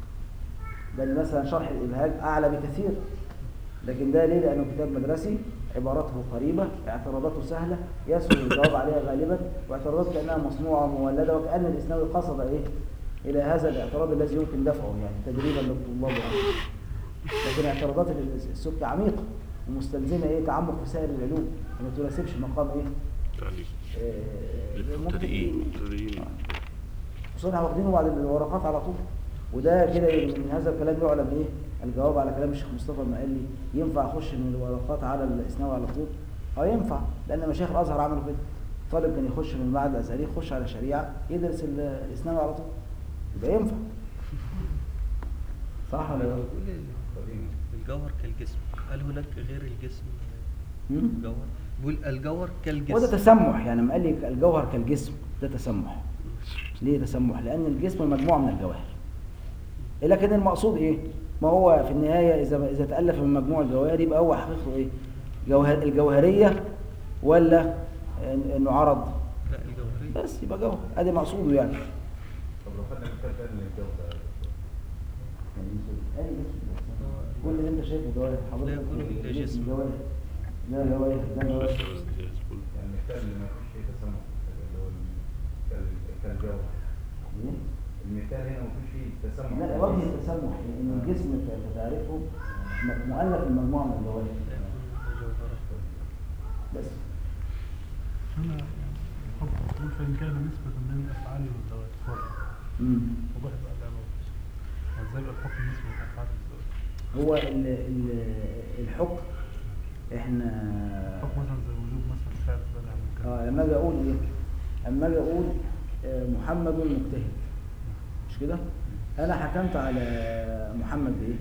بل مثلا شرح الابهاج اعلى بكثير لكن ده ليه لانه كتاب مدرسي عبارته قريبه اعتراضاته سهله يسهل الجواب عليها غالبا واعتراضات كانها مصنوعه ومولده وكان الاسنوي قصد ايه الى هذا الاعتراض الذي يمكن دفعه يعني تدريبا للطلاب يعني. لكن اعتراضات السبكي عميقه ومستلزمه ايه تعمق في سائر العلوم وما تناسبش مقام ايه تعليم آه، للمبتدئين ممكن- مبتدئين خصوصا واخدينه بعد الورقات على طول وده كده إيه، من هذا الكلام يعلم ايه الجواب على كلام الشيخ مصطفى المقلي ينفع اخش من الورقات على الاسناوي على طول اه ينفع لان مشايخ الازهر عملوا كده طالب كان يخش من المعهد الازهري يخش على شريعه يدرس ال- الاسناوي على طول يبقى ينفع صح ولا لا؟ بيقول ال- الجوهر كالجسم هل هناك غير الجسم مم؟ جوهر بيقول الجوهر كالجسم وده تسمح يعني لما قال لي الجوهر كالجسم ده تسمح ليه تسمح لان الجسم مجموعه من الجواهر لكن المقصود ايه ما هو في النهايه اذا اذا تالف من مجموع الجواهر يبقى هو حقيقته ايه جوهر الجوهريه ولا إن- انه عرض لا الجوهرية بس يبقى جوهر ادي مقصوده يعني طب لو خدنا مثال تاني للجودة كل اللي انت شايفه جواهر حضرتك لا يكون إلا الجسم جسم. جواهر لا جواهر ده جواهر يعني المثال اللي ما فيش فيه تسمح اللي هو ال- كال- كالجوهر إيه؟ المثال هنا ما فيش فيه تسمح لا وجه التسمح لان الجسم ك- كتعريفه م- مؤلف من مجموعه من الجواهر لا يكون إلا جوهرة بس أنا يعني الحكم يقول فإن كان نسبة بين الأفعال والذوات فرق مم. وضح بقى اللعبة يعني ازاي بقى الحكم نسبة الأفعال والذوات هو ال ال الحكم احنا الحكم مثلا زي وجوب مثلا فعل فلان يعمل كذا اه لما اجي اقول ايه اما اجي اقول آه، محمد مجتهد مش كده انا حكمت على محمد بايه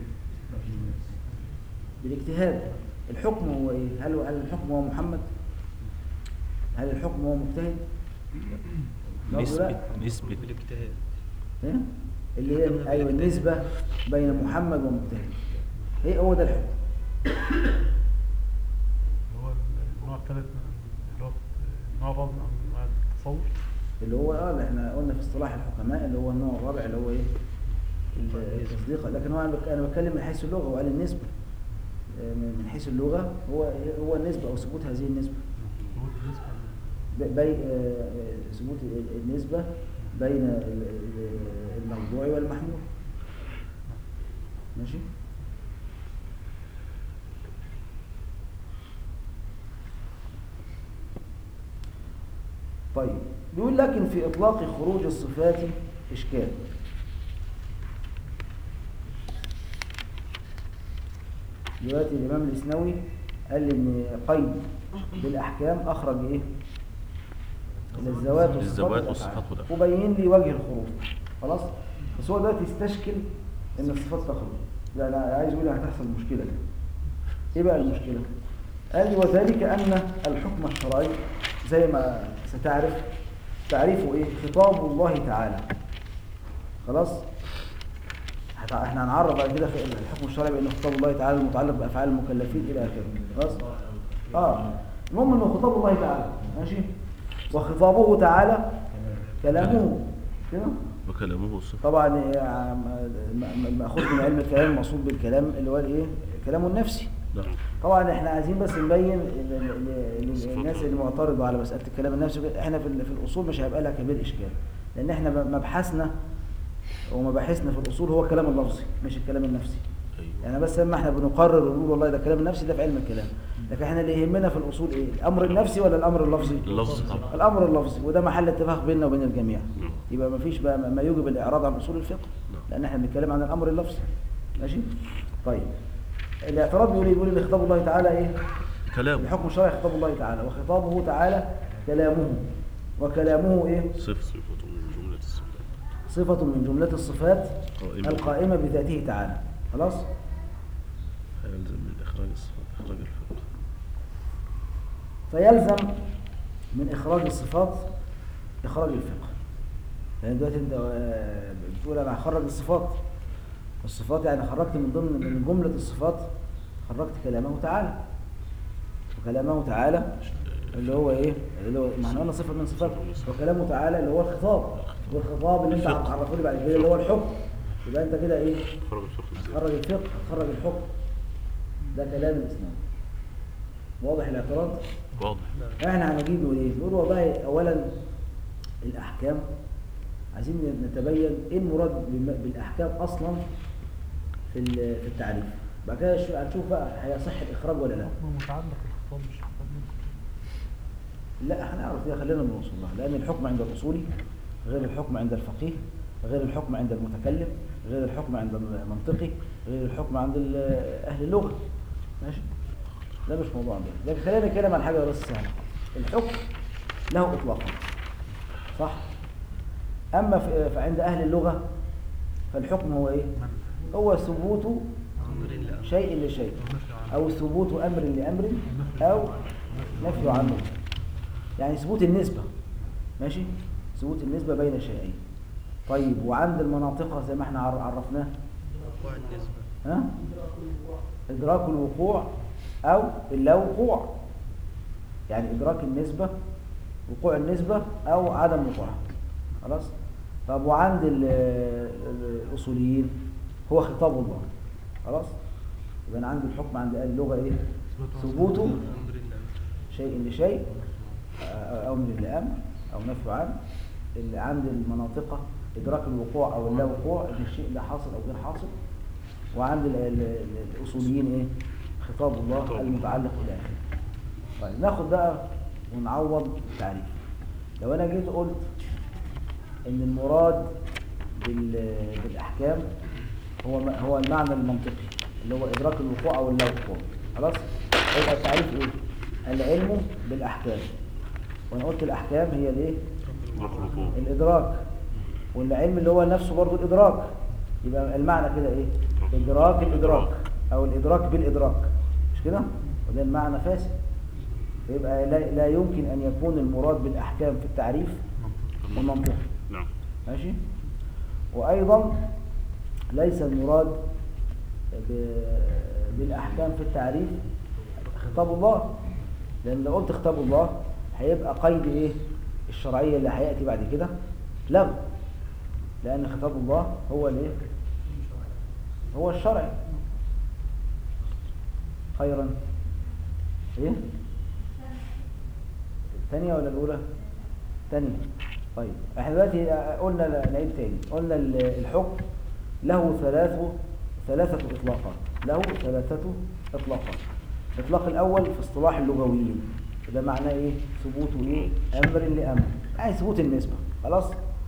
بالاجتهاد الحكم هو ايه هل هل الحكم هو محمد هل الحكم هو مجتهد برضه لا. نسبة بالاجتهاد إيه؟ اللي هي ايوه النسبه بين محمد ومجتهد ايه هو ده الحكم اللي هو النوع الثالث من اللي هو نوع رابع من أنواع التصور اللي هو اه اللي احنا قلنا في اصطلاح الحكماء اللي هو النوع الرابع اللي هو ايه التصديق لكن هو انا بك- أنا بتكلم من حيث اللغه وقال النسبه آه، من من حيث اللغه هو هو النسبه او ثبوت هذه النسبه ثبوت النسبة ب- بي آه، آه، ثبوت ال- النسبه بين ال- ال- الموضوع والمحمول ماشي طيب بيقول لكن في إطلاق خروج الصفات إشكال دلوقتي الإمام الإسنوي قال لي إن قيد بالأحكام أخرج إيه؟ الزوات الزوات والصفات والصفات والأفعال والأفعال. وبين لي وجه الخروج خلاص بس هو دلوقتي يستشكل إن الصفات تخرج لا أنا عايز أقول هتحصل مشكلة كده إيه بقى المشكلة؟ قال لي وذلك أن الحكم الشرعي زي ما ستعرف تعريفه إيه؟ خطاب الله تعالى خلاص؟ هت- احنا هنعرف بعد كده في الحكم الشرعي بأنه خطاب الله تعالى المتعلق بأفعال المكلفين إلى آخره خلاص؟ اه المهم انه خطاب الله تعالى ماشي وخطابه تعالى كلامه كده وكلامه الصفة طبعا آه، م- م- المأخوذ من علم الكلام المقصود بالكلام اللي هو الايه كلامه النفسي نعم طبعا احنا عايزين بس نبين ل- ل- للناس اللي معترضه على مساله الكلام النفسي احنا في ال- في الاصول مش هيبقى لها كبير اشكال لان احنا م- مبحثنا ومباحثنا في الاصول هو الكلام اللفظي مش الكلام النفسي أيوة يعني بس لما احنا بنقرر ونقول والله ده كلام النفسي ده في علم الكلام لكن احنا اللي يهمنا في الاصول ايه الامر النفسي ولا الامر اللفظي اللفظ طبعا الامر اللفظي وده محل اتفاق بيننا وبين الجميع نعم. يبقى ما فيش بقى ما يوجب الاعراض عن اصول الفقه نعم. لان احنا بنتكلم عن الامر اللفظي ماشي طيب الاعتراض بيقول إيه؟ بيقول ان خطاب الله تعالى ايه كلامه الحكم الشرعي خطاب الله تعالى وخطابه تعالى كلامه وكلامه ايه صفة صفة من جملة الصفات صفة من جملة الصفات قائمة. القائمة بذاته تعالى خلاص هيلزم من إخراج الصفات إخراج الفقه فيلزم من إخراج الصفات إخراج الفقه لأن دلوقتي أنت آه، بتقول أنا هخرج الصفات الصفات يعني خرجت من ضمن من جملة الصفات خرجت كلامه تعالى وكلامه تعالى اللي هو إيه اللي هو ما احنا قلنا صفة من صفاته وكلامه تعالى اللي هو الخطاب والخطاب اللي أنت الفقه. هتعرفه لي بعد كده اللي هو الحكم يبقى أنت كده إيه إخراج الفقه إزاي؟ هتخرج الفقه هتخرج الحكم ده كلام الإسلام واضح الاعتراض؟ واضح احنا هنجيب نقول ايه نقول والله اولا الاحكام عايزين نتبين ايه المراد بم- بالاحكام اصلا في ال- في التعريف بعد كده شو- هنشوف بقى هيصح الاخراج ولا لا حكم متعلق الخطاب مش خطاب منه لا هنعرف ده خلينا من وصول لها لان الحكم عند الاصولي غير الحكم عند الفقيه غير الحكم عند المتكلم غير الحكم عند المنطقي غير الحكم عند ال- اهل اللغه ماشي ده مش موضوع عندنا لكن خلينا نتكلم عن حاجه بس سهله الحكم له اطلاقا صح اما في- فعند اهل اللغه فالحكم هو ايه هو ثبوت أمر لأمر شيء لشيء او ثبوت امر لامر او نفي عنه يعني ثبوت النسبه ماشي ثبوت النسبه بين شيئين طيب وعند المناطق زي ما احنا عر- عرفناه وقوع النسبة ها ادراك الوقوع او اللا وقوع يعني ادراك النسبه وقوع النسبه او عدم وقوعها خلاص طب وعند ال- ال- الاصوليين هو خطاب الله خلاص يبقى انا عندي الحكم عند اهل اللغه ايه ثبوته أمر لأمر شيء لشيء أو أمر لأمر أو نفي عن اللي عند المناطق إدراك الوقوع أو اللا وقوع إن الشيء ده حاصل أو غير حاصل وعند ال- ال- ال- الأصوليين إيه خطاب الله المتعلق إلى آخره طيب ناخد بقى ونعوض التعريف لو أنا جيت قلت إن المراد بال- بالأحكام هو م- هو المعنى المنطقي اللي هو إدراك الوقوع أو اللا وقوع خلاص يبقى التعريف إيه؟ العلم بالأحكام وأنا قلت الأحكام هي الإيه؟ إدراك الوقوع الإدراك والعلم اللي هو نفسه برضو الإدراك يبقى المعنى كده إيه؟ إدراك الإدراك أو الإدراك بالإدراك مش كده؟ وده المعنى فاسد فيبقى لا, لا يمكن أن يكون المراد بالأحكام في التعريف المنطق نعم ماشي وأيضا ليس المراد ب- بالأحكام في التعريف خطاب الله لأن لو قلت خطاب الله هيبقى قيد إيه الشرعية اللي هيأتي بعد كده لغو لأن خطاب الله هو الإيه هو الشرعي خيرا إيه الثانية ولا الأولى الثانية طيب احنا دلوقتي قلنا نعيد تاني قلنا ال- الحكم له ثلاث ثلاثة إطلاقات له ثلاثة إطلاقات الإطلاق الأول في اصطلاح اللغويين ده معناه إيه ثبوت إيه أمر لأمر يعني ثبوت النسبة خلاص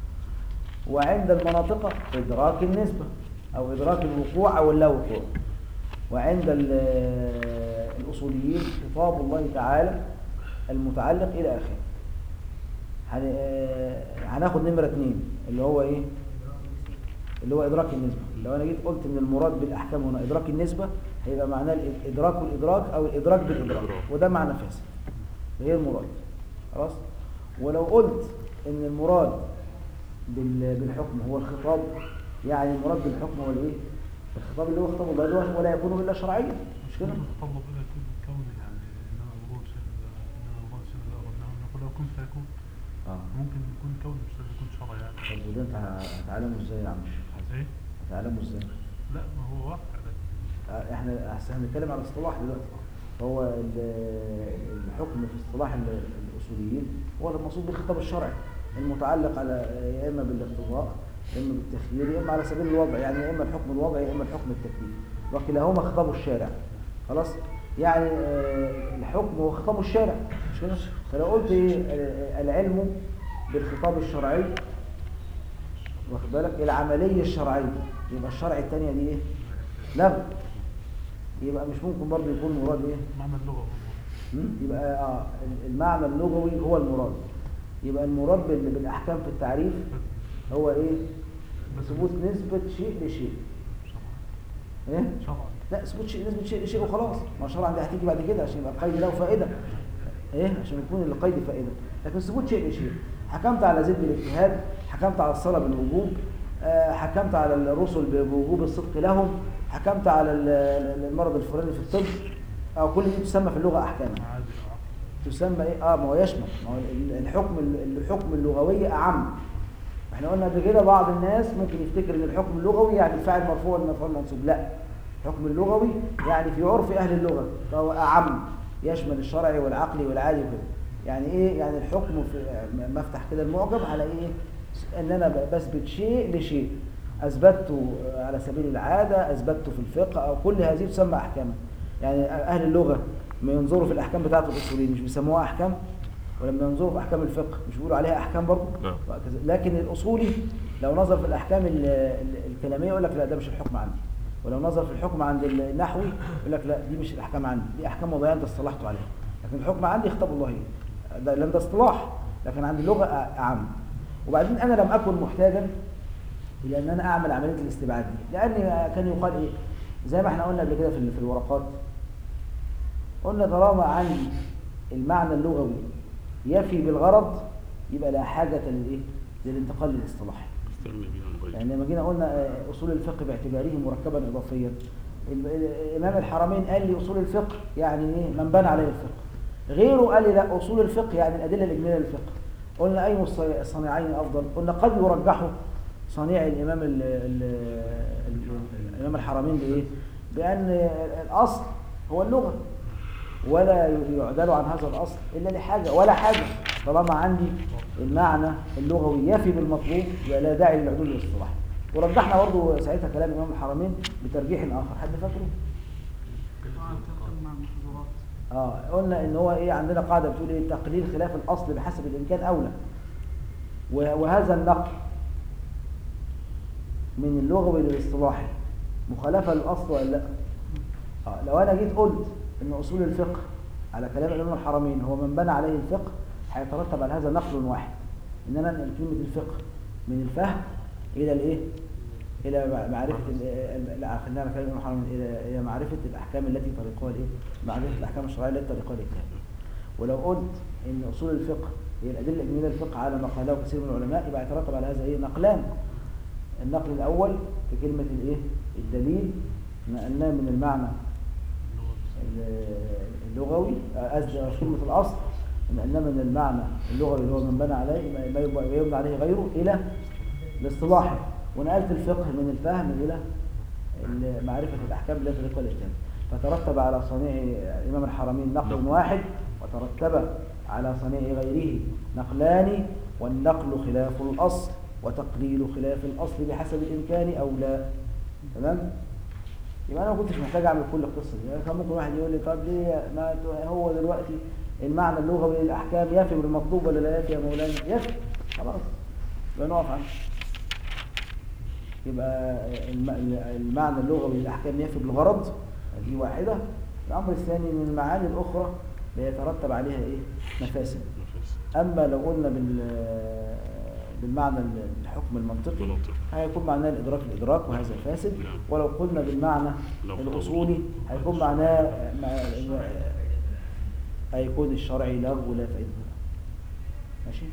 وعند المناطق إدراك النسبة أو إدراك الوقوع أو اللا وقوع وعند ال- الأصوليين خطاب الله تعالى المتعلق إلى آخره هن- آه، هناخد نمرة اتنين اللي هو ايه اللي هو ادراك النسبة لو انا جيت قلت ان المراد بالاحكام هنا ادراك النسبة هيبقى معناه الادراك والادراك او الادراك بالادراك وده معنى فاسد غير مراد خلاص ولو قلت ان المراد بال- بالحكم هو الخطاب يعني المراد بالحكم هو الايه الخطاب اللي هو خطاب الله اللي هو ولا يكون الا شرعيا مش كده خطاب ربنا يكون كوني يعني انما مراد شيء انما مراد شيء لا ربنا نقول لو كنت فيكون اه ممكن يكون كوني مش لازم يكون شرعي يعني طب وده انت هتعلمه ازاي يا عم الشيخ حسن ايه هتعلمه ازاي لا ما هو واقع ده احنا احسن هنتكلم على الاصطلاح دلوقتي هو ال- الحكم في اصطلاح ال- الاصوليين هو المقصود بالخطاب الشرعي المتعلق على يا اما بالاقتضاء يا اما بالتخيير يا اما على سبيل الوضع يعني يا اما الحكم الوضعي يا اما الحكم التكليفي وكلاهما خطاب الشارع خلاص يعني آه، الحكم هو خطاب الشارع مش كده فلو قلت ايه آه، العلم بالخطاب الشرعي واخد بالك العمليه الشرعيه يبقى الشرع الثانيه دي ايه لغو يبقى مش ممكن برضه يكون مراد ايه معنى اللغة هو مم؟ يبقى اه المعنى اللغوي هو المراد يبقى المراد بال- بالاحكام في التعريف هو ايه ثبوت نسبة شيء لشيء ايه شرعا لا ثبوت شيء نسبة شيء لشيء وخلاص ما شرعا دي هتيجي بعد كده عشان يبقى القيد له فائدة ايه عشان يكون القيد فائدة لكن ثبوت شيء لشيء حكمت على زيد بالاجتهاد حكمت على الصلاة بالوجوب آه، حكمت على الرسل بوجوب الصدق لهم حكمت على ال- ال- المرض الفلاني في الطب او كل دي تسمى في اللغة احكاما عادي او عقل تسمى ايه اه ما هو يشمل ما هو ال- الحكم ال- الحكم اللغوي اعم احنا قلنا قبل كده بعض الناس ممكن يفتكر ان الحكم اللغوي يعني الفاعل مرفوع والمفعول منصوب لا الحكم اللغوي يعني في عرف اهل اللغه فهو اعم يشمل الشرعي والعقلي والعادي وكده يعني ايه يعني الحكم في م- مفتح كده المعجم على ايه ان انا ب- بثبت شيء لشيء اثبته على سبيل العاده اثبته في الفقه او كل هذه تسمى احكاما يعني اهل اللغه ما ينظروا في الاحكام بتاعه الاصوليين مش بيسموها احكام ولما ينظروا في احكام الفقه مش بيقولوا عليها احكام برضه نعم. وهكذا. لكن الاصولي لو نظر في الاحكام ال- ال- الكلاميه يقول لك لا ده مش الحكم عندي ولو نظر في الحكم عند النحوي يقول لك لا دي مش الاحكام عندي دي احكام وضعيه انت اصطلحت عليها لكن الحكم عندي خطاب الله ده لان ده اصطلاح لكن عند اللغه أ- اعم وبعدين انا لم اكن محتاجا الى ان انا اعمل عمليه الاستبعاد دي لان كان يقال ايه زي ما احنا قلنا قبل كده في ال- في الورقات قلنا طالما عندي المعنى اللغوي يفي بالغرض يبقى لا حاجه للايه للانتقال للاصطلاحي استغنى بيه عن غيره يعني لما جينا قلنا آه، اصول الفقه باعتباره مركبا اضافيا ال- ال- امام الحرمين قال لي اصول الفقه يعني ايه من بنى عليه الفقه غيره قال لي لا اصول الفقه يعني الادله الاجماليه للفقه قلنا اي الص- الصنيعين افضل قلنا قد يرجحوا صنيع الامام ال ال ال الامام الحرمين بايه بان الاصل هو اللغه ولا يعدل عن هذا الاصل الا لحاجه ولا حاجه طالما عندي المعنى اللغوي يفي بالمطلوب يبقى لا داعي للعدول للاصطلاح ورجحنا برضه ساعتها كلام الامام الحرمين بترجيح اخر حد فاكره اه قلنا ان هو ايه عندنا قاعده بتقول ايه تقليل خلاف الاصل بحسب الامكان اولى و- وهذا النقل من اللغوي للاصطلاحي مخالفه للاصل ولا لا اه لو انا جيت قلت ان اصول الفقه على كلام الامام الحرمين هو من بنى عليه الفقه هيترتب على هذا نقل واحد ان انا انقل كلمه الفقه من الفهم الى الايه الى مع- معرفه ال- ال- لا خلينا على كلام الامام الحرمين الى الى معرفه الاحكام التي طريقها الايه معرفه الاحكام الشرعيه التي طريقها الاجتهاد ولو قلت ان اصول الفقه هي الادله الاجماليه للفقه على ما قاله كثير من العلماء يبقى يترتب على هذا ايه نقلان النقل الاول في كلمه الايه الدليل نقلناه من المعنى ال- اللغوي آه، قصدي كلمه الاصل نقلناه من المعنى اللغوي اللي هو من بنى عليه ما- ما يبقى- ما يبنى عليه غيره الى الاصطلاحي ونقلت الفقه من الفهم الى ال- معرفه الاحكام التي طريقها الاجتهاد فترتب على صنيع امام الحرمين نقل واحد وترتب على صنيع غيره نقلان والنقل خلاف الاصل وتقليل خلاف الاصل بحسب الامكان او لا تمام يبقى انا ما كنتش محتاج اعمل كل القصه دي يعني كان ممكن واحد يقول لي طب ليه ما ت- هو دلوقتي المعنى اللغوي للاحكام يفي بالمطلوب ولا لا يفي يا مولانا يفي خلاص يبقى نقف عنه يبقى الم- المعنى اللغوي للاحكام يفي بالغرض دي واحده الامر الثاني ان المعاني الاخرى لا يترتب عليها ايه مفاسد نفس اما لو قلنا بال بالمعنى الحكم المنطقي منطقي. هيكون معناه الادراك الادراك وهذا فاسد نعم. ولو قلنا بالمعنى لو الاصولي هيكون معناه مع- هيكون الشرعي لغو لا فائده له ماشي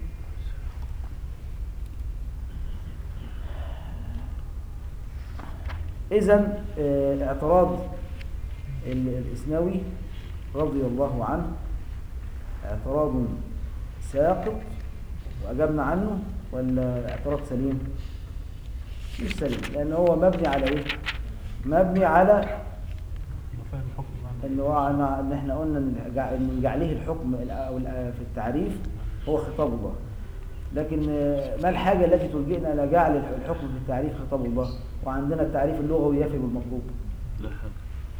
اذا اعتراض ال- الاسنوي رضي الله عنه اعتراض ساقط واجبنا عنه ولا اعتراض سليم مش سليم لان هو مبني على ايه مبني على مفاهيم الحكم المعنى ان هو عن- ان احنا قلنا ان جع- إن جعله الحكم ال- أو ال- في التعريف هو خطاب الله لكن آه، ما الحاجه التي تلجئنا الى جعل الح- الحكم في التعريف خطاب الله وعندنا التعريف اللغوي يفي بالمطلوب لا حاجة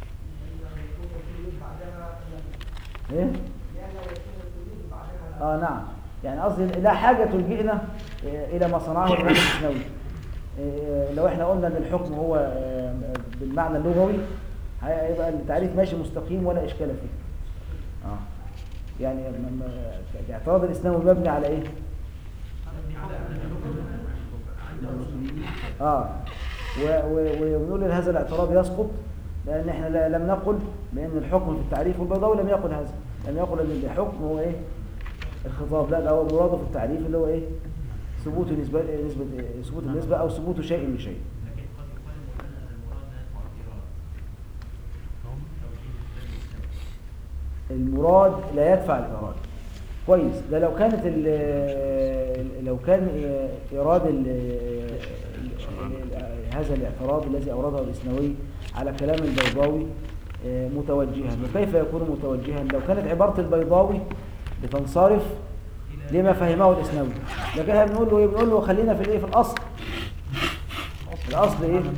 ايه اه نعم يعني قصدي لا حاجه تلجئنا آه، الى ما صنعه الامام الاسنوي آه، لو احنا قلنا ان الحكم هو آه، بالمعنى اللغوي هيبقى التعريف ماشي مستقيم ولا اشكال فيه اه يعني م- م- اعتراض الاسلام مبني على ايه اه و- و- ونقول ان هذا الاعتراض يسقط لان احنا لا- لم نقل بان الحكم في التعريف والبيضاوي لم يقل هذا لم يقل ان الحكم هو ايه الخطاب لا ده هو مراده في التعريف اللي هو ايه ثبوت نسبه نسبه ثبوت النسبه او ثبوت شيء لشيء لكن قد يقال مولانا ان المراد لا يدفع اعتراض توجيه الاسلام المراد لا يدفع الإيراد كويس ده لو كانت ال- لو كان إيراد ال- ال- هذا الاعتراض الذي أورده الإسنوي على كلام البيضاوي آه، متوجها وكيف يكون متوجها لو كانت عبارة البيضاوي بتنصرف لما فهمه الاسنوي لكن احنا بنقول له ايه بنقول له خلينا في الايه في الاصل الاصل ايه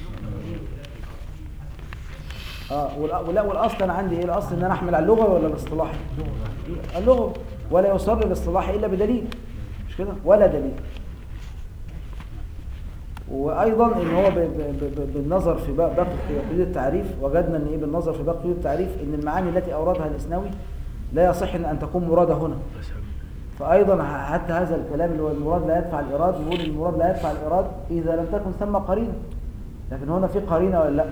اه والأ- ولا والاصل انا عندي ايه الاصل ان انا احمل على اللغه ولا الاصطلاحي اللغه ولا يصر الاصطلاحي الا بدليل مش كده ولا دليل وايضا ان هو ب- ب- ب- بالنظر في بق- باقي قيود التعريف وجدنا ان ايه بالنظر في باقي قيود التعريف ان المعاني التي اوردها الاسنوي لا يصح ان ان تكون مراده هنا فايضا ح- حتى هذا الكلام اللي هو المراد لا يدفع الايراد نقول المراد لا يدفع الايراد اذا لم تكن ثم قرينه لكن هنا في قرينه ولا لا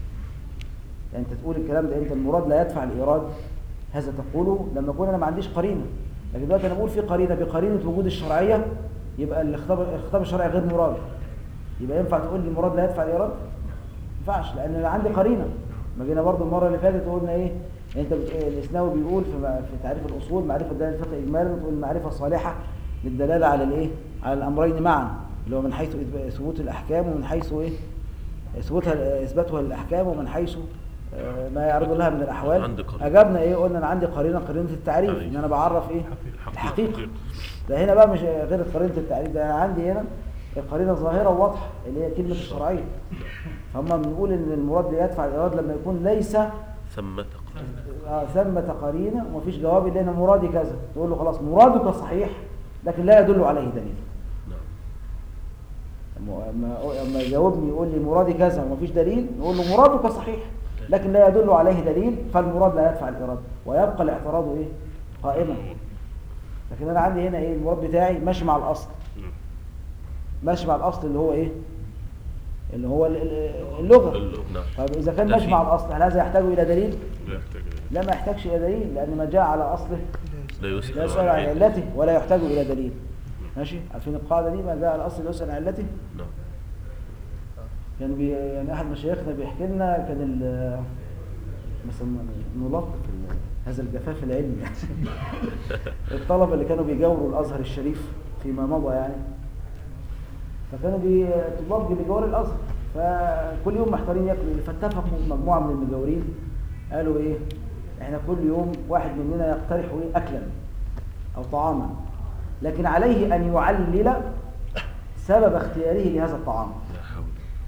يعني انت تقول الكلام ده انت المراد لا يدفع الايراد هذا تقوله لما اكون انا ما عنديش قرينه لكن دلوقتي انا بقول في قرينه بقرينه وجود الشرعيه يبقى الخطاب الخطاب الشرعي غير مراد يبقى ينفع تقول لي المراد لا يدفع الايراد ما ينفعش لان انا عندي قرينه ما جينا برضو المره اللي فاتت وقلنا ايه انت بت... الاسناوي بيقول في, م- في تعريف الاصول معرفه دلالة الفقه اجمالا بتقول المعرفه صالحه للدلاله على الايه على الامرين معا اللي هو من حيث إثب- ثبوت الاحكام ومن حيث ايه ثبوتها اثباتها للاحكام ومن حيث آه، ما يعرض لها من الاحوال عندي قرينة. اجبنا ايه قلنا انا عندي قرينه قرينه التعريف تعريف. ان انا بعرف ايه حقيقة. الحقيقه ده هنا بقى مش غير قرينه التعريف ده انا عندي هنا القرينه ظاهره وواضحه اللي هي كلمه الشرعيه فهم بنقول ان المراد يدفع الايراد لما يكون ليس ثمة آه، ثمة قرينة ومفيش جواب إلا أنا مرادي كذا تقول له خلاص مرادك صحيح لكن لا يدل عليه دليل نعم أما- أما أما يجاوبني يقول لي مرادي كذا ومفيش دليل نقول له مرادك صحيح لكن لا يدل عليه دليل فالمراد لا يدفع الإرادة ويبقى الاعتراض إيه قائما لكن أنا عندي هنا إيه المراد بتاعي ماشي مع الأصل نعم. ماشي مع الأصل اللي هو إيه اللي هو ال- ال- اللغة اللغة، نعم. طيب إذا كان ده ماشي فيه. مع الأصل هل هذا يحتاج إلى دليل؟ لا يحتاج إلى لا ما يحتاجش إلى دليل لأن ما جاء على أصله لا لا يسأل يسأل عن علته ولا يحتاج إلى دليل ماشي عارفين القاعدة دي ما جاء على الأصل لا يسأل عن علته نعم كان بي يعني أحد مشايخنا بيحكي لنا كان ال مثلا نلطف ال- هذا الجفاف العلمي يعني الطلبة اللي كانوا بيجاوروا الأزهر الشريف فيما مضى يعني فكانوا بي... طلاب بيجاوروا الأزهر فكل يوم محتارين ياكلوا إيه؟ فاتفقوا مجموعة من المجاورين قالوا إيه إحنا كل يوم واحد مننا يقترح إيه أكلا أو طعاما لكن عليه أن يعلل سبب اختياره لهذا الطعام لا حول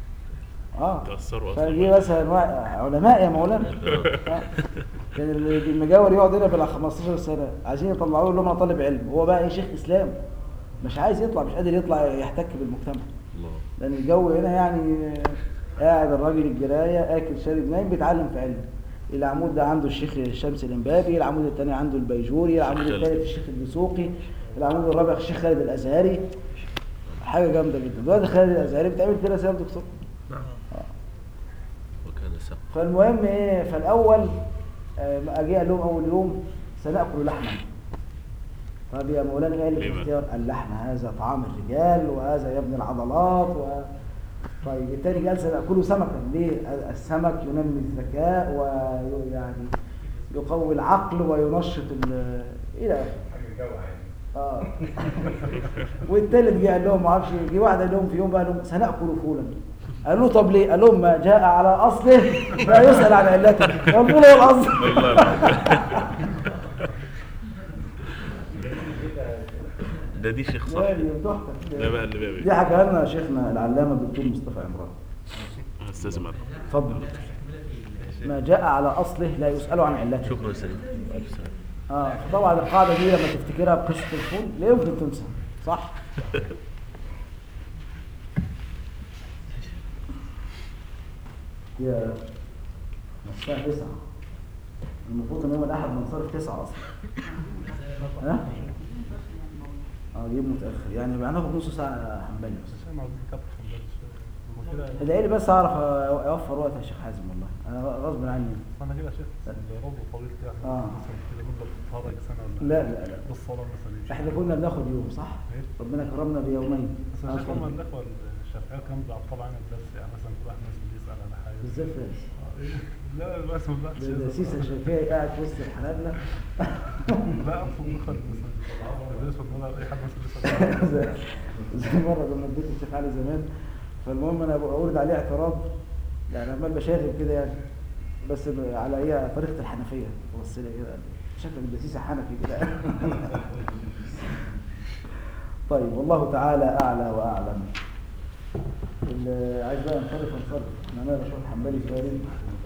اه تأثروا أصلاً. فجي مثلا واحد- علماء يا مولانا آه. كان اللي المجاور يقعد هنا بلا 15 سنه عايزين يطلعوه يقول لهم انا طالب علم هو بقى ايه شيخ اسلام مش عايز يطلع مش قادر يطلع يحتك بالمجتمع الله لان الجو هنا يعني قاعد الراجل الجرايه اكل شارب نايم بيتعلم في علم العمود ده عنده الشيخ الشمس الامبابي العمود الثاني عنده البيجوري العمود خالد. الثالث الشيخ الدسوقي العمود الرابع الشيخ خالد الازهري حاجه جامده جدا دلوقتي خالد الازهري بتعمل كده يا دكتور نعم وكان سقف فالمهم ايه فالاول آه، اجي قال لهم اول يوم سناكل لحما طب يا مولانا ايه اللي في ليه بقى؟ الاختيار اللحم هذا طعام الرجال وهذا يبني العضلات و... طيب التاني قال سناكله سمكا ليه السمك ينمي الذكاء ويعني يقوي العقل وينشط ال... الى اخره اه والتالت جه قال لهم ما اعرفش جه واحد قال لهم في يوم بقى قال لهم سناكل فولا قالوا له طب ليه؟ قال لهم ما جاء على اصله لا يسال عن علته قالوا له هو الاصل ده دي شيخ صاحبي يعني تحفه ده بقى اللي بقى دي حكاها لنا شيخنا العلامه الدكتور مصطفى عمران استاذ مرحبا اتفضل ما جاء على اصله لا يسال عن علته شكرا سليم اه فطبعا القاعده دي لما تفتكرها بقصه الفول لا يمكن تنسى صح يا الساعه 9 المفروض ان يوم الاحد بنصرف 9 اصلا ها اه جيب متاخر يعني بقى هناخد نص ساعه حنبلي بس بس انا عاوزين كابتن بس هما كده ادعي لي بس اعرف اوفر وقت يا شيخ حازم والله انا غصب عني انا كده شيخ الروض طويل كده احنا آه. مثلا كده مده بتتخرج سنه ولا لا لا لا بالصلاه مثلا يمشي. احنا كنا بناخد يوم صح إيه؟ ربنا كرمنا بيومين بس آه، انا شايف هم اتفضل. الاخوه الشافعيه كانوا بيلعبوا طبعا بس يعني مثلا كل واحد مثلا بيسال على حاجه بالذات فارس آه، إيه؟ لا بس ما بقاش ده ده سيسا شفيعي قاعد في وسط الحنابلة لا اقصد دخل مثلا بيدرسوا الدولار اي حد مثلا بيسال زي زي مرة كنا في بيت الشيخ علي زمان فالمهم انا اورد عليه اعتراض يعني عمال بشاغب كده يعني بس ب- على ايه طريقة الحنفية بص لي كده قال لي، شكلك ده سيسا حنفي كده طيب والله تعالى أعلى وأعلم اللي عايز بقى نصرف نصرف احنا مالنا شوية حنبلي سؤالين